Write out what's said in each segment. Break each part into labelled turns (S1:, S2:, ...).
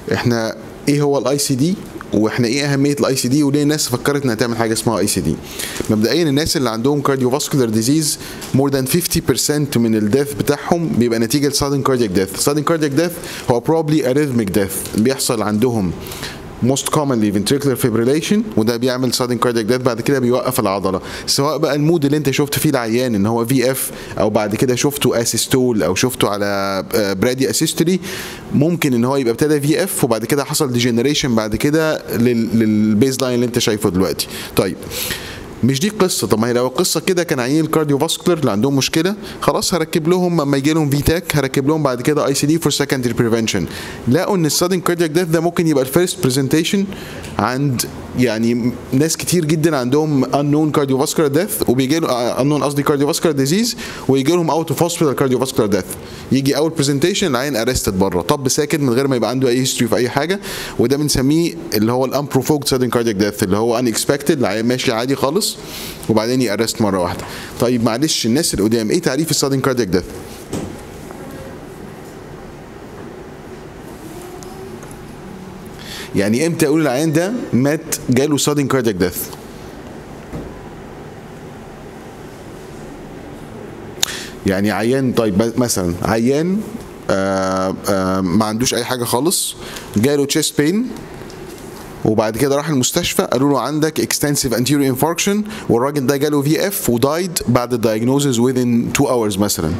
S1: احنا ايه هو الاي سي دي واحنا ايه اهميه الاي سي دي وليه الناس فكرت انها تعمل حاجه اسمها اي سي دي مبدئيا الناس اللي عندهم كارديوفاسكولار ديزيز مور ذان 50% من الديث بتاعهم بيبقى نتيجه سادن كاردياك ديث سادن كاردياك ديث هو probably arrhythmic death بيحصل عندهم most commonly ventricular fibrillation وده بيعمل sudden cardiac death بعد كده بيوقف العضله سواء بقى المود اللي انت شفت فيه العيان ان هو في اف او بعد كده شفته اسيستول او شفته على برادي اسيستولي ممكن ان هو يبقى ابتدى في اف وبعد كده حصل ديجنريشن بعد كده للبيز لاين اللي انت شايفه دلوقتي طيب مش دي القصه طب ما هي لو القصه كده كان عيان الكارديو فاسكولار اللي عندهم مشكله خلاص هركب لهم لما يجي لهم في تاك هركب لهم بعد كده اي سي دي فور سكندري بريفنشن لقوا ان السادن كاردياك ديث ده ممكن يبقى الفيرست برزنتيشن عند يعني ناس كتير جدا عندهم unknown cardiovascular death وبيجي له unknown قصدي cardiovascular disease ويجي لهم اوت اوف هوسبيتال cardiovascular death يجي اول برزنتيشن العيان ارستد بره طب ساكت من غير ما يبقى عنده اي هيستوري في اي حاجه وده بنسميه اللي هو الانبروفوكد sudden cardiac death اللي هو unexpected العيان ماشي عادي خالص وبعدين يأرست مره واحده طيب معلش الناس اللي قدام ايه تعريف السادن كاردياك ديث يعني امتى اقول العيان ده مات جاله sudden cardiac death يعني عيان طيب مثلا عيان آآ آآ ما عندوش اي حاجه خالص جاله chest pain وبعد كده راح المستشفى قالوا له عندك extensive anterior infarction والراجل ده جاله في اف ودايد بعد الدايجنوزز within 2 hours مثلا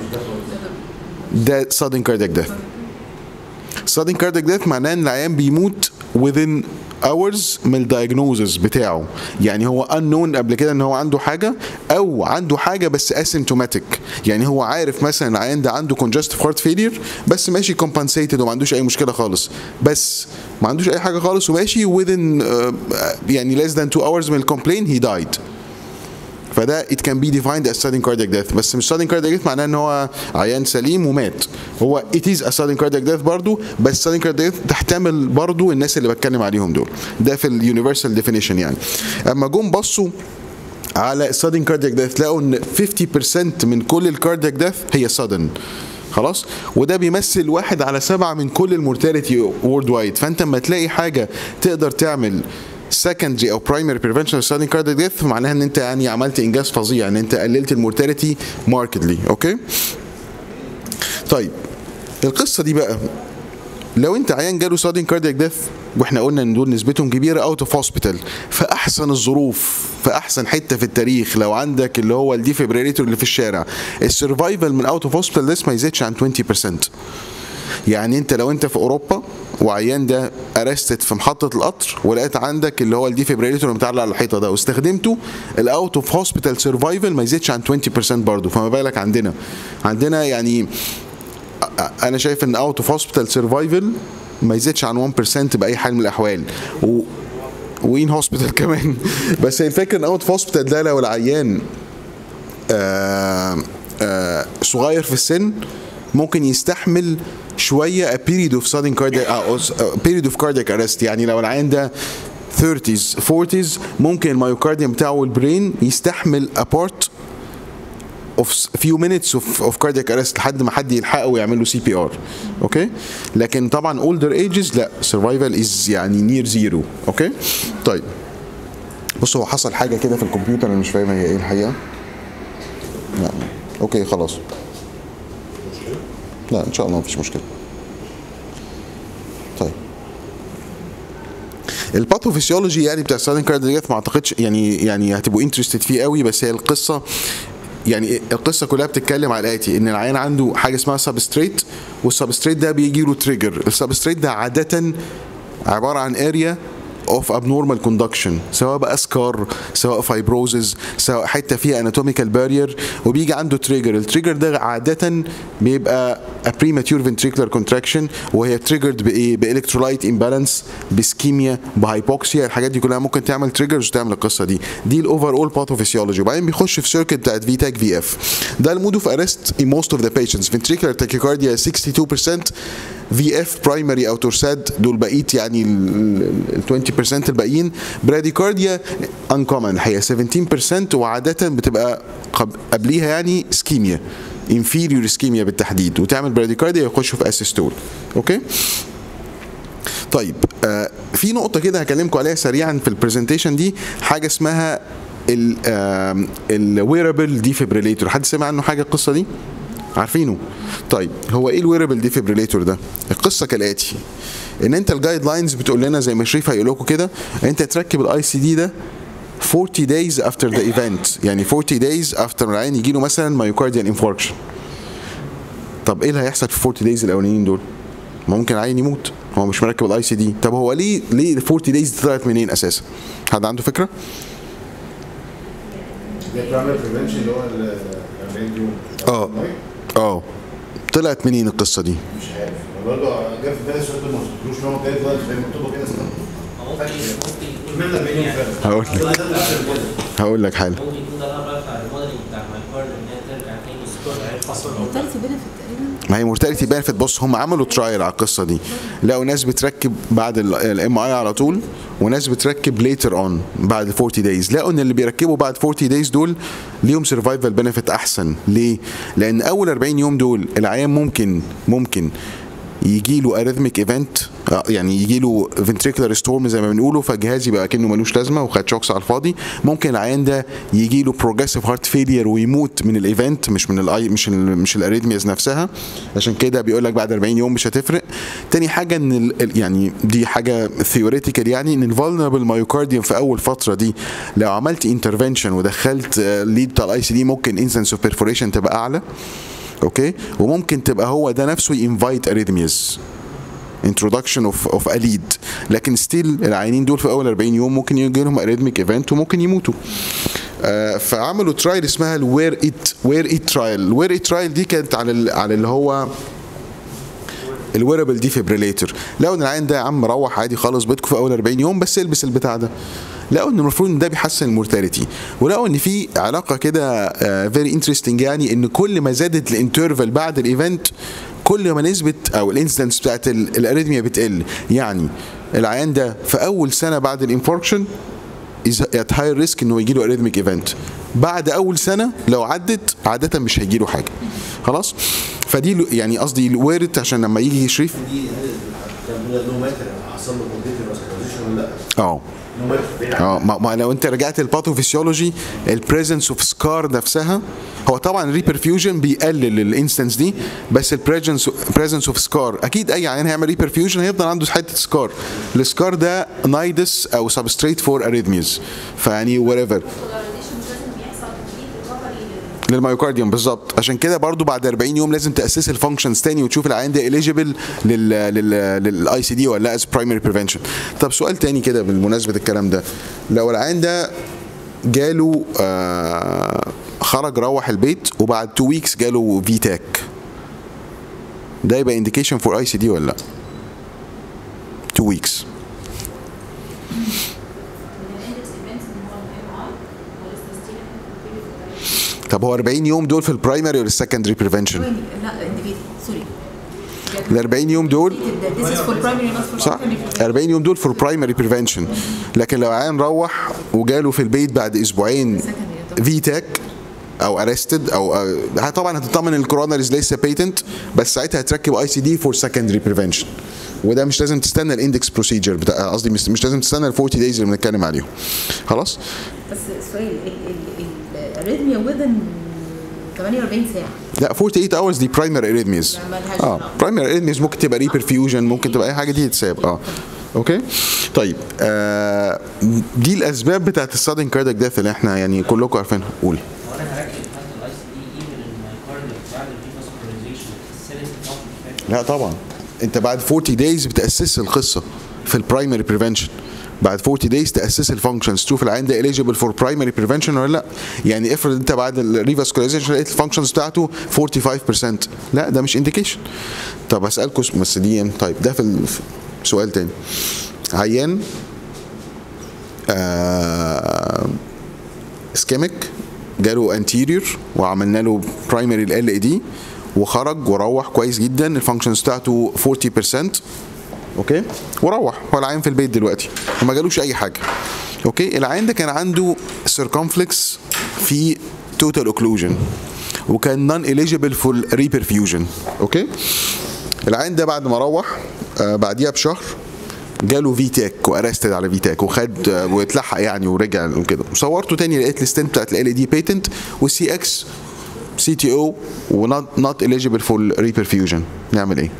S1: ده sudden cardiac death sudden cardiac death معناه ان العيان بيموت within hours من الدايجنوزز بتاعه يعني هو unknown قبل كده ان هو عنده حاجه او عنده حاجه بس asymptomatic يعني هو عارف مثلا العيان ده عنده congestive heart failure بس ماشي compensated وما عندوش اي مشكله خالص بس ما عندوش اي حاجه خالص وماشي within uh, يعني less than 2 hours من الكومبلين he died فده it can be defined as sudden cardiac death بس مش sudden cardiac death معناه ان هو عيان سليم ومات هو it is a sudden cardiac death برضو بس sudden cardiac death تحتمل برضو الناس اللي بتكلم عليهم دول ده في اليونيفرسال ديفينيشن يعني اما جم بصوا على sudden cardiac death لقوا ان 50% من كل الكاردياك ديث هي sudden خلاص وده بيمثل واحد على سبعة من كل المورتاليتي وورد وايد فانت لما تلاقي حاجه تقدر تعمل secondary او primary prevention of sudden cardiac death معناها ان انت يعني عملت انجاز فظيع ان انت قللت المورتاليتي ماركتلي اوكي طيب القصه دي بقى لو انت عيان جاله sudden cardiac death واحنا قلنا ان دول نسبتهم كبيره اوت اوف هوسبيتال في احسن الظروف في احسن حته في التاريخ لو عندك اللي هو الديفيبريليتور اللي في الشارع السرفايفل من اوت اوف هوسبيتال ده ما يزيدش عن 20% يعني انت لو انت في اوروبا وعيان ده ارستد في محطه القطر ولقيت عندك اللي هو الديفيبريليتور متعلق على الحيطه ده واستخدمته الاوت اوف هوسبيتال سرفايفل ما يزيدش عن 20% برضه فما بالك عندنا عندنا يعني انا شايف ان اوت اوف هوسبيتال سرفايفل ما يزيدش عن 1% باي حال من الاحوال و وين هوسبيتال كمان بس الفكره ان اوت اوف هوسبيتال ده لو العيان آآ آآ صغير في السن ممكن يستحمل شويه a period of sudden cardiac uh, period of cardiac arrest يعني لو العيان ده 30s 40s ممكن الميوكارديوم بتاعه والبرين يستحمل a part of few minutes of, of cardiac arrest لحد ما حد يلحقه ويعمل له سي بي ار اوكي لكن طبعا older ages لا survival is يعني near zero اوكي طيب بص هو حصل حاجه كده في الكمبيوتر انا مش فاهم هي ايه الحقيقه لا اوكي خلاص لا ان شاء الله مفيش مشكله طيب الباثوفيسيولوجي يعني بتاع السادن كاردياك ما اعتقدش يعني يعني هتبقوا انترستد فيه قوي بس هي القصه يعني القصه كلها بتتكلم على الاتي ان العيان عنده حاجه اسمها سبستريت والسبستريت ده بيجي له تريجر السبستريت ده عاده عباره عن اريا اوف abnormal conduction سواء بقى سكار سواء فايبروزز سواء حته فيها اناتوميكال بارير وبيجي عنده تريجر التريجر ده عاده بيبقى a premature ventricular contraction وهي تريجرد بايه بالكترولايت امبالانس بسكيميا بهايبوكسيا الحاجات دي كلها ممكن تعمل تريجرز وتعمل القصه دي دي الاوفر اول باثوفيسيولوجي وبعدين بيخش في سيركت بتاعت في تاك في اف ده المود اوف ارست in most of the patients ventricular tachycardia 62% في اف برايمري او تورساد دول بقيت يعني ال 20% الباقيين براديكارديا انكومن الحقيقه 17% وعاده بتبقى قبليها يعني سكيميا انفيريور سكيميا بالتحديد وتعمل براديكارديا يخشوا في اسيستول اوكي طيب آه في نقطه كده هكلمكم عليها سريعا في البرزنتيشن دي حاجه اسمها الويرابل ديفيبريليتور حد سمع عنه حاجه القصه دي عارفينه طيب هو ايه الويرابل ديفيبريليتور ده القصه كالاتي ان انت الجايد لاينز بتقول لنا زي ما شريف هيقول لكم كده انت تركب الاي سي دي ده 40 days after the event يعني 40 days after العيان يجي له مثلا مايوكارديال انفاركشن طب ايه اللي هيحصل في 40 days الاولانيين دول ممكن العيان يموت هو مش مركب الاي سي دي طب هو ليه ليه ال 40 days دي طلعت منين اساسا حد عنده فكره
S2: ده برايمري بريفنشن اللي هو ال 40 يوم
S1: اه اه طلعت منين القصه دي
S2: مش عارف أنا برضه جه في بالي السؤال ده ما وصلتلوش ان هو جاي دلوقتي زي ما مكتوبه كده استنى
S3: ممكن ممكن
S2: اشمعنى 40 يوم فعلا؟
S1: هقول لك
S2: ده ده نفس الجزء.
S1: هقول لك حاجه
S3: ممكن يكون ده الامر بتاع الموديلنج بتاع مايكارد ان هي ترجع تاني ستور
S4: مورتاليتي بنفيت تقريبا
S1: ما هي مورتاليتي بنفيت بص هم عملوا ترايل على القصه دي لقوا ناس بتركب بعد الام اي على طول وناس بتركب ليتر اون بعد 40 دايز لقوا ان اللي بيركبوا بعد 40 دايز دول ليهم سرفايفل بنفيت احسن ليه لان اول 40 يوم دول العيان ممكن ممكن يجي له اريثميك ايفنت يعني يجي له فنتريكولار ستورم زي ما بنقوله فالجهاز يبقى كانه ملوش لازمه وخد شوكس على الفاضي ممكن العيان ده يجي له بروجريسيف هارت فيلير ويموت من الايفنت مش من الاي مش ال مش الاريثمياز نفسها عشان كده بيقول لك بعد 40 يوم مش هتفرق تاني حاجه ان ال- ال- يعني دي حاجه ثيوريتيكال يعني ان الفولنربل مايوكارديوم في اول فتره دي لو عملت انترفنشن ودخلت ليد بتاع الاي سي دي ممكن انسنس اوف بيرفوريشن تبقى اعلى اوكي وممكن تبقى هو ده نفسه ينفايت اريثمياز introduction of of a lead لكن ستيل العيانين دول في اول 40 يوم ممكن يجي لهم اريثميك ايفنت وممكن يموتوا آه فعملوا ترايل اسمها الوير ات وير ات ترايل الوير ات ترايل دي كانت على ال- على اللي هو الويربل ديفيبريليتور لقوا ان العين ده يا عم روح عادي خالص بيتكم في اول 40 يوم بس البس البتاع ده لقوا ان المفروض ان ده بيحسن المورتاليتي ولقوا ان في علاقه كده فيري انترستنج يعني ان كل ما زادت الانترفال بعد الايفنت كل ما نسبه او الانسيدنس بتاعت ال- الاريثميا بتقل يعني العيان ده في اول سنه بعد الانفاركشن از ات هاي ريسك انه يجي له اريثميك ايفنت بعد اول سنه لو عدت عاده مش هيجي له حاجه خلاص فدي ل- يعني قصدي الوارد عشان لما يجي شريف
S2: دي هل نو ماتر حصل له كونديتيف فاسكولاريزيشن ولا لا؟
S1: اه
S2: نو ماتر بعيد عن
S1: اه ما, ما لو انت رجعت الباثوفيسيولوجي البريزنس اوف سكار نفسها هو طبعا الريبرفيوجن بيقلل الانستنس دي بس البريزنس بريزنس اوف سكار اكيد اي عيان هيعمل ريبرفيوجن هيفضل عنده حته سكار السكار ده نايدس او سبستريت فور اريثميز فيعني وات ايفر
S4: البولاريزيشن مش لازم بيحصل كتير ريكفري
S1: للمايوكارديوم بالظبط عشان كده برضو بعد 40 يوم لازم تاسس الفانكشنز تاني وتشوف العيان ده اليجيبل لل لل للاي سي دي ولا لا از برايمري بريفنشن طب سؤال تاني كده بالمناسبه الكلام ده لو العيان ده جاله آه خرج روح البيت وبعد 2 ويكس جاله في تاك ده يبقى انديكيشن فور اي سي دي ولا لا 2 ويكس
S4: الاندكس ايفنتس ان هو الام اي ولسه ستيل
S1: طب هو 40 يوم دول في البرايمري ولا السكندري بريفنشن
S4: لا انديفيد سوري
S1: ال 40 يوم دول
S4: This is for primary not for
S1: صح
S4: secondary
S1: 40 يوم دول فور برايمري بريفنشن لكن لو عيان روح وجاله في البيت بعد اسبوعين
S4: secondary
S1: في تاك او ارستد او أو- طبعا هتطمن الكورونريز لسه بيتنت بس ساعتها هتركب اي سي دي فور سكندري بريفنشن وده مش لازم تستنى الاندكس بروسيجر بتاع قصدي مش مش لازم تستنى ال 40 دايز اللي بنتكلم عليهم خلاص
S4: بس السؤال الاريثميا within 48 ساعه
S1: لا 48 hours دي برايمري اريثميز
S4: يعني ملهاش
S1: اه
S4: علاقة.
S1: برايمري اريثميز ممكن تبقى ريبرفيوجن ممكن تبقى اي حاجه دي تتساب اه اوكي طيب آه دي الاسباب بتاعت السادن كاردياك ديث اللي احنا يعني كلكم عارفينها قول
S3: هو انا هركب تحت الاي سي دي ايفن المايكارد بعد الريفاسكولاريزيشن السيلز فانكشن
S1: لا طبعا انت بعد 40 دايز بتاسس القصه في البرايمري بريفنشن بعد 40 دايز تاسس الفانكشنز تشوف العين ده اليجيبل فور برايمري بريفنشن ولا لا يعني افرض انت بعد الريفاسكولاريزيشن لقيت الفانكشنز بتاعته 45% لا ده مش انديكيشن طب اسالكم بس دي طيب ده في ال- في سؤال تاني عيان آه اسكيميك جاله انتيريور وعملنا له برايمري ال اي دي وخرج وروح كويس جدا الفانكشنز بتاعته 40% اوكي وروح هو العين في البيت دلوقتي وما جالوش اي حاجه اوكي العين ده كان عنده سيركمفلكس في توتال اوكلوجن وكان نون اليجيبل فور ريبرفيوجن اوكي العين ده بعد ما روح آه بعديها بشهر جاله في تاك وارستد على في تاك وخد واتلحق يعني ورجع وكده وصورته تاني لقيت الستنت بتاعت ال دي بيتنت والسي اكس سي تي او ونوت نوت اليجيبل فور ريبرفيوجن نعمل ايه؟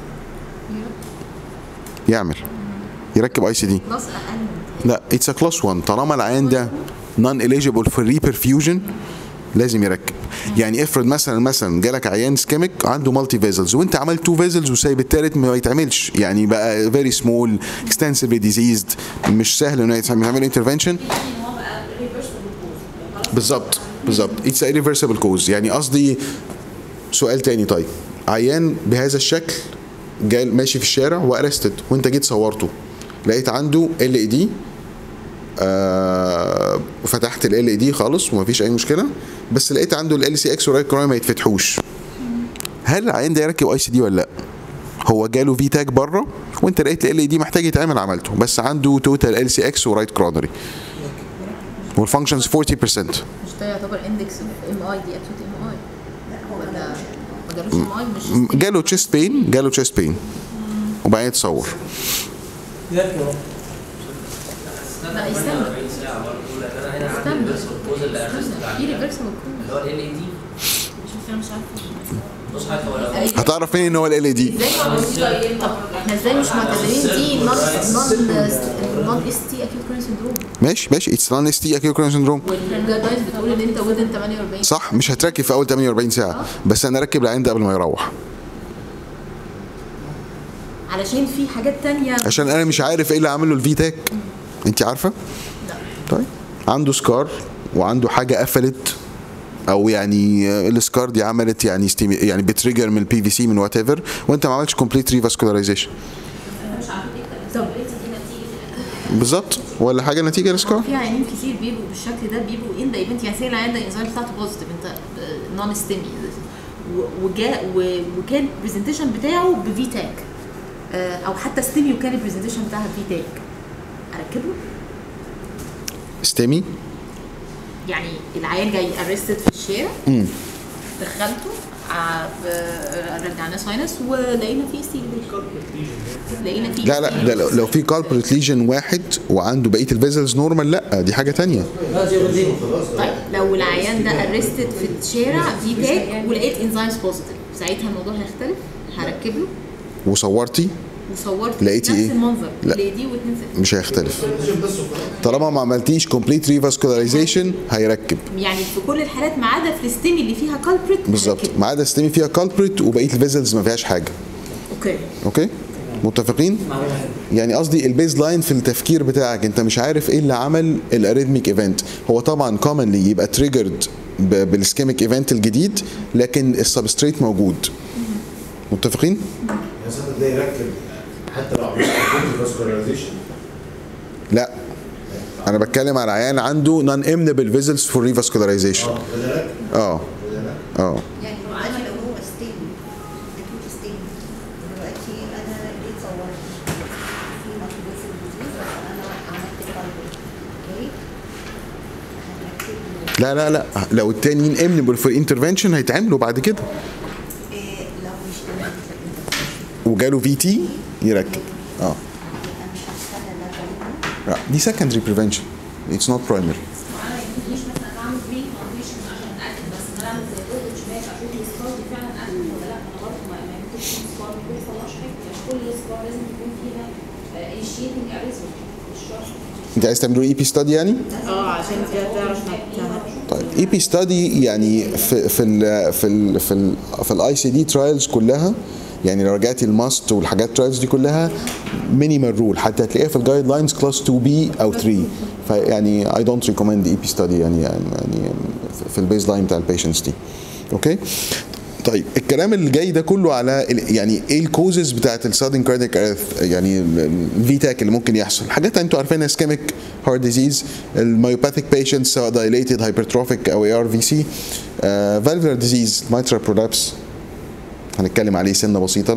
S1: يعمل يركب اي سي دي
S4: بلس اقل
S1: لا اتس ا كلاس 1 طالما العيان ده نون اليجيبل فور ريبرفيوجن لازم يركب يعني افرض مثلا مثلا جالك عيان سكيميك عنده مالتي فيزلز وانت عملت تو فيزلز وسايب التالت ما يتعملش يعني بقى فيري سمول اكستنسively ديزيزد مش سهل انه يتعمل انترفنشن
S4: يعني ان هو بقى ريفرسبل كوز
S1: بالظبط بالظبط اتس irreversible كوز يعني قصدي سؤال تاني طيب عيان بهذا الشكل جاي ماشي في الشارع وارستد وانت جيت صورته لقيت عنده ال اي دي فتحت ال اي دي خالص ومفيش اي مشكله بس لقيت عنده ال سي اكس ورايت كراي ما يتفتحوش هل العيان ده يركب اي سي دي ولا لا؟ هو جاله في تاج بره وانت لقيت ال دي محتاج يتعمل عملته بس عنده توتال ال سي اكس ورايت كرونري والفانكشنز 40%
S5: مش ده يعتبر اندكس ام اي دي اكيوت ام اي ولا ما جالوش ام اي مش
S1: م- جاله تشيست بين جاله تشيست بين وبعدين يتصور
S5: لا يستنى
S3: 48 ساعه برضه لان انا هنا
S5: استنى.
S3: عندي بس الكوز اللي ارست
S5: في
S3: عليه
S5: ريفرسبل
S3: اللي هو ال ال دي
S5: مش عارفه مش عارفه
S3: بص حضرتك هو لو
S1: هتعرف منين ان هو ال دي
S5: ازاي طب احنا ازاي مش معتبرين دي نون نون نون اس تي اكيوت كورن سندروم
S1: ماشي ماشي اتس نون اس تي اكيو سندروم
S5: والجايد لاينز بتقول ان انت وذن 48
S1: صح مش هتركب في اول 48 ساعه بس انا اركب العين ده قبل ما يروح
S5: علشان في حاجات تانية
S1: عشان انا مش عارف ايه اللي عامل له الفي تاك انت عارفه
S5: لا
S1: طيب عنده سكار وعنده حاجه قفلت او يعني السكار دي عملت يعني ستيمي يعني بتريجر من البي في سي من وات ايفر وانت ما عملتش كومبليت ريفاسكولارايزيشن
S5: طب
S1: بالظبط ولا حاجه نتيجه للسكار
S5: في عيانين كتير بيبقوا بالشكل ده بيبقوا ان ذا ايفنت يعني سي العيان ده الانزيم بتاعته بوزيتيف انت نون ستيمي وجاء و- وكان البرزنتيشن بتاعه بفي تاج او حتى ستيمي وكان البرزنتيشن بتاعها بفي تاج اركبه
S1: ستيمي
S5: يعني العيان جاي ارستد في الشارع
S1: مم.
S5: دخلته ع- ب- رجعناه ساينس ولقينا فيه ستيل لقينا فيه
S1: لا لا ده لو, لو في كالبريت ليجن واحد وعنده بقيه الفيزلز نورمال لا دي حاجه تانية
S5: طيب لو العيان ده ارستد في الشارع في تاج ولقيت انزيمز بوزيتيف ساعتها الموضوع هيختلف هركب له
S1: وصورتي
S5: وصورت
S1: لقيتي
S5: نفس
S1: إيه؟
S5: المنظر
S1: لا.
S5: لا دي واثنين ست
S1: مش هيختلف طالما ما عملتيش كومبليت ريفاسكولارايزيشن هيركب
S5: يعني في كل الحالات ما عدا في الستيمي اللي فيها كالبريت
S1: بالظبط ما عدا ستيمي فيها كالبريت وبقيه الفيزلز ما فيهاش حاجه
S5: اوكي
S1: اوكي متفقين يعني قصدي البيز لاين في التفكير بتاعك انت مش عارف ايه اللي عمل الاريثميك ايفنت هو طبعا كومنلي يبقى تريجرد بالسكيميك ايفنت الجديد لكن السبستريت موجود متفقين
S2: يا ساتر ده يركب حتى لو عملت فاسكولارايزيشن
S1: لا انا بتكلم على عيان عنده نون امنبل فيزلز فور ريفاسكولارايزيشن
S2: اه ده يركب
S1: اه
S2: ده يركب
S1: اه
S6: يعني انا لو هو ستيبل اكيد ستيبل دلوقتي انا جيت صورت في مالتيبل ديزيز انا عملت كالبريت اوكي هنركب له
S1: لا لا لا لو التانيين امنبل فور انترفنشن هيتعملوا بعد كده
S6: إيه لو مش دلوقتي في الانترفيو
S1: وجاله في تي يركب اه
S6: انا مش هستنى ده كله
S1: لا، دي سكندري بريفنشن اتس نوت برايمري
S4: انا مش مثلا اعمل بري فاونديشن عشان اتاكد بس ان انا اعمل زي كل شويه اشوف السكار دي فعلا اكتف ولا لا انا برضه ما ما يمكنش السكار ما بيحصلهاش حاجه مش كل سكار لازم يكون فيها انيشيتنج اريزم مش شرط
S1: انت عايز تعملوا اي بي ستادي يعني؟
S5: اه عشان كده تعرف ما-
S1: طيب اي بي ستادي يعني في في ال في ال في ال في الاي سي دي ترايلز كلها يعني لو رجعتي الماست والحاجات ترايلز دي كلها مينيمال رول حتى هتلاقيها في الجايد لاينز كلاس 2 بي او 3 فيعني اي دونت ريكومند اي بي ستادي يعني يعني في البيز لاين بتاع البيشنتس دي اوكي طيب الكلام اللي جاي ده كله على ال- يعني ايه الكوزز بتاعت السادن كاردياك ارث يعني الفي تاك اللي ممكن يحصل حاجات انتوا عارفينها اسكيميك هارت ديزيز المايوباثيك بيشنتس سواء دايليتد هايبرتروفيك او اي ار في سي فالفولار ديزيز مايترال برولابس هنتكلم عليه سنه بسيطه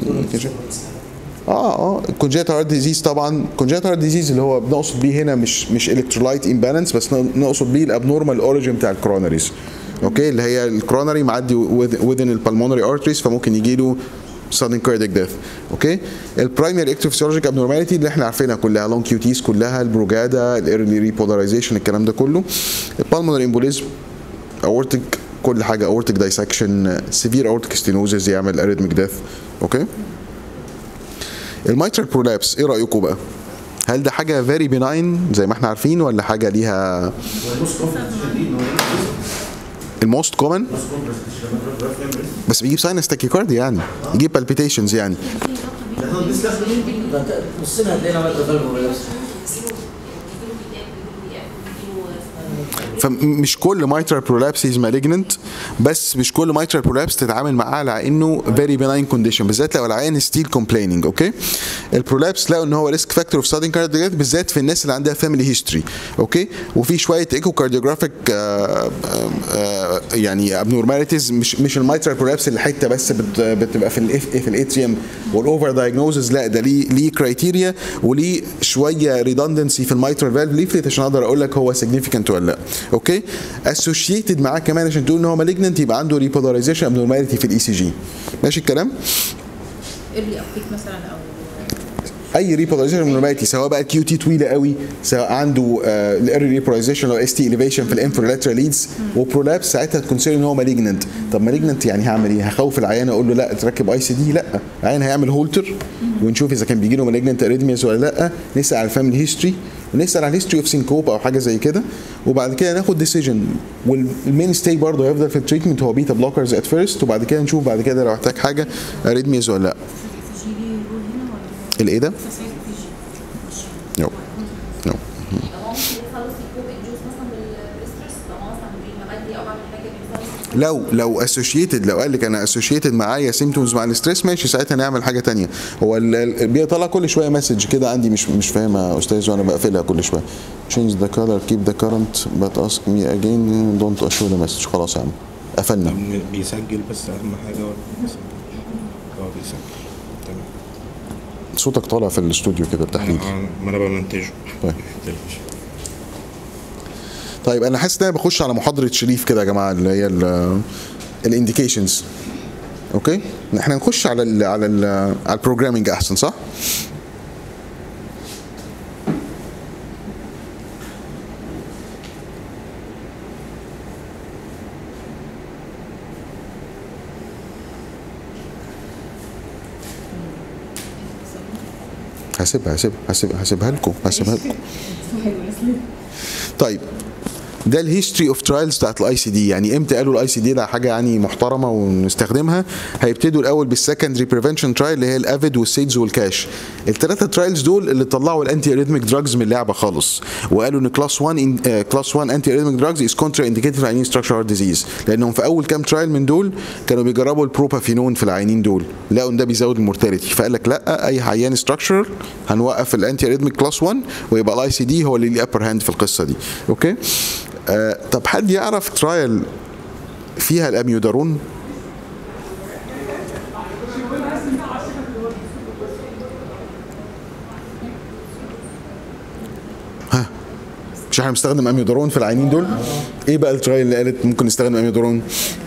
S1: اه اه كونجيتال هارت ديزيز طبعا كونجيتال هارت ديزيز اللي هو بنقصد بيه هنا مش مش الكترولايت امبالانس بس نقصد بيه الابنورمال اوريجن بتاع الكوروناريز اوكي اللي هي الكوروناري معدي within البلمونري ارتريز فممكن يجي له sudden cardiac death اوكي البرايمري اكتوفيسيولوجيك abnormality اللي احنا عارفينها كلها لونج كيوتيز كلها البروجادا الايرلي ريبولاريزيشن الكلام ده كله البالمونري امبوليزم اورتيك كل حاجه اورتيك دايسكشن سيفير اورتيك ستينوزز يعمل اريثميك ديث اوكي الميترال برولابس ايه رايكم بقى هل ده حاجه فيري بناين زي ما احنا عارفين ولا حاجه ليها
S2: والنص كونفرنس دي ان هو
S1: الموست كومن
S2: نص كونفرنس
S1: بس بيجيب ساينس تاكيكاردي يعني يجيب بالبيتيشنز يعني
S7: نصنا هتلاقينا مادة فالفو بالعكس
S1: فمش كل مايترال برولابسيز مالجننت بس مش كل مايترال برولابس تتعامل معاه على انه فيري بناين كونديشن بالذات لو العيان ستيل كومبليننج اوكي البرولابس لقوا ان هو ريسك فاكتور اوف سادن كاردياك بالذات في الناس اللي عندها فاميلي هيستوري اوكي وفي شويه ايكو كارديوجرافيك يعني ابنورماليتيز مش مش المايترال برولابس اللي حته بس بت- بتبقى في ال في الاتريوم والاوفر دايجنوزز لا ده ليه ليه كرايتيريا وليه شويه ريدندنسي في المايترال فالف ليفلت عشان اقدر اقول لك هو سيجنيفيكانت ولا لا اوكي اسوشيتد معاه كمان عشان تقول ان هو مالجننت يبقى عنده ريبولاريزيشن ابنورماليتي في الاي سي جي ماشي الكلام
S5: ايرلي ابتيك مثلا او
S1: اي ريبولاريزيشن ابنورماليتي سواء بقى كيو تي طويله قوي سواء عنده الايرلي ريبولاريزيشن او اس تي اليفيشن في الانفرولاترال ليدز وبرولابس ساعتها تكونسيدر ان هو مالجننت طب مالجننت يعني هعمل ايه هخوف العيان اقول له لا تركب اي سي دي لا العيان هيعمل هولتر ونشوف اذا كان بيجي له مالجننت اريدمياز ولا لا نسال على الفاميلي هيستوري ونسال على الهيستوري اوف سينكوب او حاجه زي كده وبعد كده ناخد ديسيجن والمين ستي برضه هيفضل في التريتمنت هو بيتا بلوكرز ات فيرست وبعد كده نشوف بعد كده لو احتاج حاجه اريدمياز ولا لا الايه ده؟ نو نو
S4: يبقى هو ممكن يخلص الكوب الجوز مثلا بال- بالستريس لو هو مثلا بالمبادئ او بعمل حاجه بيخلص
S1: لو لو اسوشيتد لو قال لك انا اسوشيتد معايا سيمتومز مع الاستريس ماشي ساعتها نعمل حاجه تانية هو ال- ال- بيطلع كل شويه مسج كده عندي مش مش فاهمها يا استاذ وانا بقفلها كل شويه change the color keep the current but ask me again don't show the message خلاص يا عم قفلنا
S8: بيسجل بس اهم حاجه ولا بيسجل؟ اه بيسجل تمام
S1: صوتك طالع في الاستوديو كده التحليل
S8: آه، ما انا بمنتجه
S1: طيب.
S8: متقلقش.
S1: طيب انا حاسس ان انا بخش على محاضره شريف كده يا جماعه اللي هي الانديكيشنز اوكي احنا نخش على ال على ال على البروجرامينج احسن صح هسيبها هسيبها هسيبها هسيبها لكم هسيبها لكم طيب ده الهيستوري اوف ترايلز بتاعت الاي سي دي يعني امتى قالوا الاي سي دي ده حاجه يعني محترمه ونستخدمها هيبتدوا الاول بالسكندري بريفنشن ترايل اللي هي الافيد والسيدز والكاش الثلاثه ترايلز دول اللي طلعوا الانتي اريثميك دراجز من اللعبه خالص وقالوا ان كلاس 1 كلاس 1 انتي اريثميك دراجز از كونترا انديكيتد في العينين ستراكشر هارت ديزيز لانهم في اول كام ترايل من دول كانوا بيجربوا البروبافينون في العينين دول لقوا ان ده بيزود المورتاليتي فقال لك لا اي عيان ستراكشر هنوقف الانتي اريثميك كلاس 1 ويبقى الاي سي دي هو اللي ليه ابر هاند في القصه دي اوكي آه طب حد يعرف ترايل فيها الاميودارون ها مش احنا بنستخدم اميودارون في العينين دول ايه بقى الترايل اللي قالت ممكن نستخدم اميودارون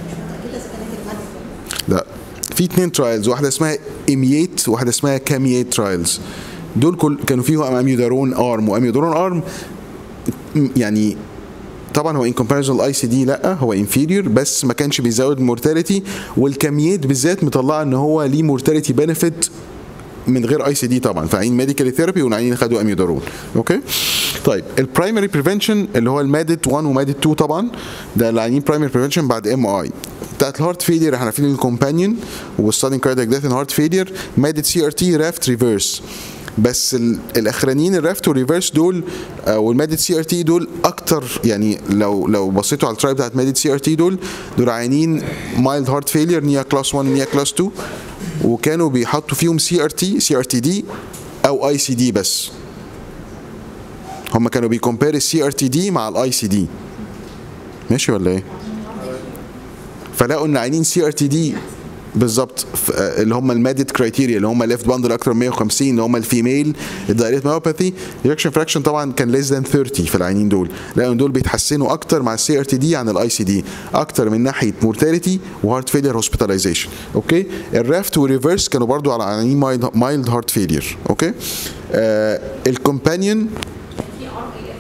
S1: لا في اتنين ترايلز واحده اسمها اميات وواحده اسمها كاميات ترايلز دول كل كانوا فيهم اميودارون ارم واميودارون ارم يعني طبعا هو ان كومباريزون الاي سي دي لا هو انفيريور بس ما كانش بيزود المورتاليتي والكميات بالذات مطلعه ان هو ليه مورتاليتي بنفيت من غير اي سي دي طبعا فعين ميديكال ثيرابي والعينين خدوا اميودارون اوكي طيب البرايمري بريفنشن اللي هو المادت 1 ومادت 2 طبعا ده العينين برايمري بريفنشن بعد ام اي بتاعت الهارت فيلير احنا عارفين الكومبانيون والسادن كاردياك ديث ان هارت فيلير مادت سي ار تي رافت ريفرس بس ال- الاخرانيين الرافت والريفرس دول آه، والمادت سي ار تي دول اكتر يعني لو لو بصيتوا على الترايب بتاعت مادت سي ار تي دول دول عيانين مايلد هارت فيلير نيا كلاس 1 نيا كلاس 2 وكانوا بيحطوا فيهم سي ار تي سي ار تي دي او اي سي دي بس هم كانوا بيكومبير السي ار تي دي مع الاي سي دي ماشي ولا ايه؟ فلقوا ان عينين سي ار تي دي بالظبط ف- آه، اللي هم المادت كرايتيريا اللي هم ليفت باندل اكتر من 150 اللي هم الفيميل الدايركت مايوباثي ايجكشن فراكشن طبعا كان ليس ذان 30 في العينين دول لان دول بيتحسنوا اكتر مع السي ار تي دي عن الاي سي دي اكتر من ناحيه مورتاليتي وهارت فيلير هوسبيتاليزيشن اوكي الرافت والريفرس كانوا برضو على عينين مايلد هارت فيلير اوكي آه الكومبانيون
S4: في ار اي اف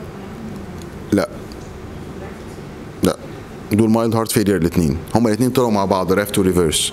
S1: لا لا دول مايلد هارت فيلير الاثنين هما الاثنين طلعوا مع بعض رافت وريفرس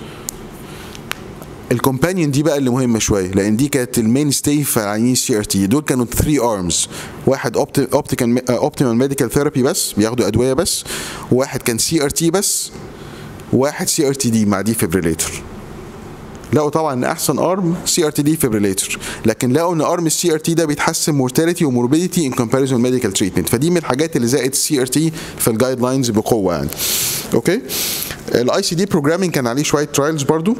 S1: الكومبانيون دي بقى اللي مهمه شويه لان دي كانت المين ستي في عينين سي ار تي دول كانوا 3 ارمز واحد اوبتيكال اوبتيمال ميديكال ثيرابي بس بياخدوا ادويه بس وواحد كان سي ار تي بس وواحد سي ار تي دي مع دي فيبريليتور لقوا طبعا ان احسن ارم سي ار تي دي فيبريليتور لكن لقوا ان ارم السي ار تي ده بيتحسن مورتاليتي وموربيديتي ان كومباريزون ميديكال تريتمنت فدي من الحاجات اللي زائد السي ار تي في الجايد لاينز بقوه يعني اوكي الاي سي دي بروجرامينج كان عليه شويه ترايلز برضو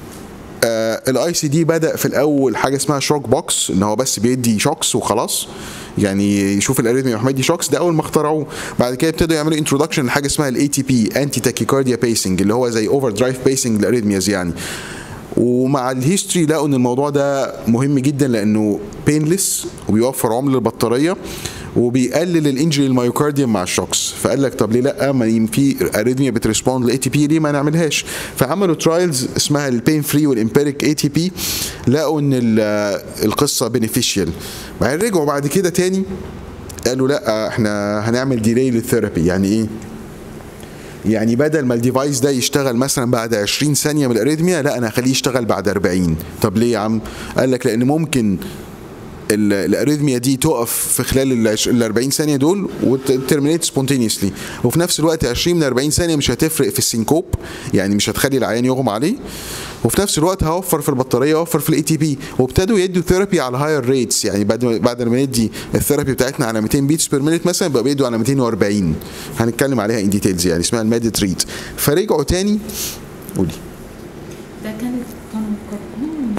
S1: الاي سي دي بدا في الاول حاجه اسمها شوك بوكس ان هو بس بيدي شوكس وخلاص يعني يشوف الاريثميا يروح مدي شوكس ده اول ما اخترعوه بعد كده ابتدوا يعملوا انتروداكشن لحاجه اسمها الاي تي بي انتي تاكيكارديا بيسنج اللي هو زي اوفر درايف بيسنج للاريثمياز يعني ومع الهيستوري لقوا ان الموضوع ده مهم جدا لانه بينلس وبيوفر عمر للبطاريه وبيقلل الانجري المايوكارديوم مع الشوكس فقال لك طب ليه لا ما يم- في اريثميا بتريسبوند لاي تي بي ليه ما نعملهاش فعملوا ترايلز اسمها البين فري والامبيريك اي تي بي لقوا ان ال- القصه بينيفيشال بعدين رجعوا بعد كده تاني قالوا لا احنا هنعمل ديلي للثيرابي يعني ايه يعني بدل ما الديفايس ده يشتغل مثلا بعد 20 ثانيه من الاريثميا لا انا هخليه يشتغل بعد 40 طب ليه يا عم قال لك لان ممكن ال- الاريثميا دي تقف في خلال ال 40 ثانيه دول وترمينيت سبونتينيوسلي وفي نفس الوقت 20 من 40 ثانيه مش هتفرق في السينكوب يعني مش هتخلي العيان يغمى عليه وفي نفس الوقت هوفر في البطاريه اوفر في الاي تي بي وابتدوا يدوا ثيرابي على هاير ريتس يعني بعد ما بعد ما ندي الثيرابي بتاعتنا على 200 بيتس بير مينيت مثلا بقى بيدوا على 240 هنتكلم عليها ان ديتيلز يعني اسمها الميديت ريت فرجعوا تاني قولي
S5: ده كانت كانوا مقررين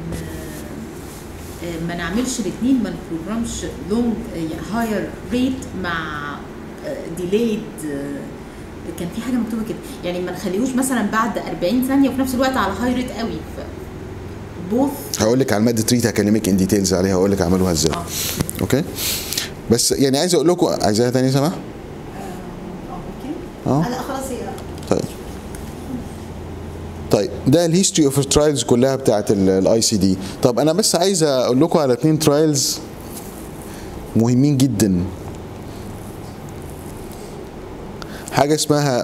S5: ان ما نعملش الاثنين ما نبروجرامش لونج هاير ريت مع ديليد كان في حاجه مكتوبه كده يعني ما نخليهوش مثلا بعد 40 ثانيه وفي نفس الوقت على هاي ريت قوي ف بوث
S1: هقول لك على الميديت ريت هكلمك ان ديتيلز عليها هقول لك اعملوها ازاي
S5: اه
S1: اوكي بس يعني عايز اقول لكم عايزاها تاني سماح اه
S6: لا خلاص هي
S1: طيب طيب ده الهيستوري اوف الترايلز كلها بتاعت الاي سي دي طب انا بس عايز اقول لكم على اتنين ترايلز مهمين جدا حاجه اسمها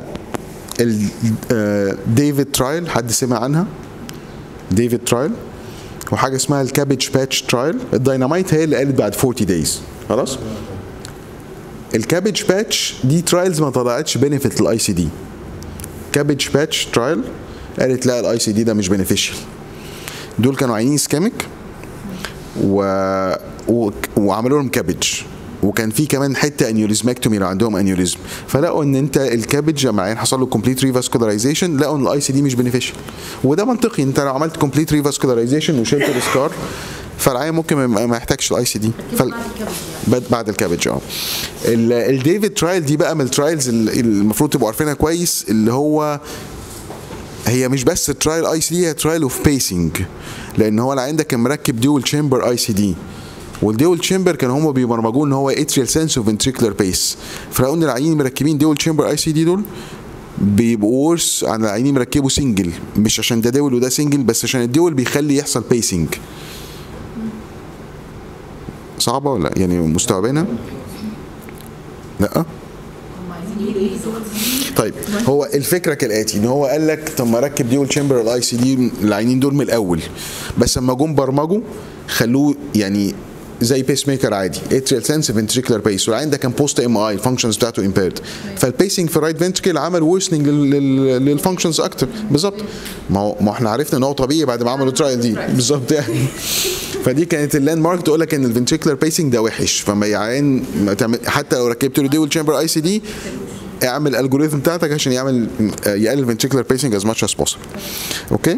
S1: ديفيد ترايل حد سمع عنها ديفيد ترايل وحاجه اسمها الكابج باتش ترايل الدايناميت هي اللي قالت بعد 40 دايز خلاص الكابج باتش دي ترايلز ما طلعتش بينفيت للاي سي دي كابج باتش ترايل قالت لا الاي سي دي ده مش بينيفيشال دول كانوا عينين سكاميك و... و... وعملوا لهم كابج وكان في كمان حته انيوريزمكتومي لو عندهم انيوريزم فلقوا ان انت الكابج لما عين حصل له كومبليت ريفاسكولاريزيشن لقوا ان الاي سي دي مش بينيفيشال وده منطقي انت لو عملت كومبليت ريفاسكولاريزيشن وشلت السكار فالعيان ممكن ما ما يحتاجش الاي سي دي
S5: بعد الكابج يعني
S1: بعد بعد الكابج اه ال- الديفيد ترايل دي بقى من الترايلز اللي المفروض تبقوا عارفينها كويس اللي هو هي مش بس ترايل اي سي دي هي ترايل اوف بيسنج لان هو اللي عندك كان مركب ديول تشامبر اي سي دي والديول تشامبر كانوا هم بيبرمجوه ان هو اتريال سنس اوف فنتريكولار بيس فلقوا ان العيانين مركبين ديول تشامبر اي سي دي دول بيبقوا ورس عن العيانين مركبوا سنجل مش عشان ده دول وده سنجل بس عشان الدول بيخلي يحصل بيسنج صعبه ولا يعني مستوعبينها؟ لا
S5: هم عايزين يقولوا ايه بالظبط
S1: طيب هو الفكره كالاتي ان هو قال لك طب ما ركب ديول تشامبر الاي سي دي العينين دول من الاول بس لما جم برمجوا خلوه يعني زي بيس ميكر عادي اتريال سنس فنتريكولار بيس والعين ده كان بوست ام اي الفانكشنز بتاعته امبيرد فالبيسنج في الرايت فنتريكل عمل ورسنج للفانكشنز اكتر بالظبط ما هو ما احنا عرفنا ان هو طبيعي بعد ما عملوا الترايل دي بالظبط يعني فدي كانت اللاند مارك تقول لك ان الفنتريكولار بيسنج ده وحش فما يعين ما تعمل حتى لو ركبت له ديول تشامبر اي سي دي اعمل الالجوريثم بتاعتك عشان يعمل يقلل ventricular pacing as much as possible اوكي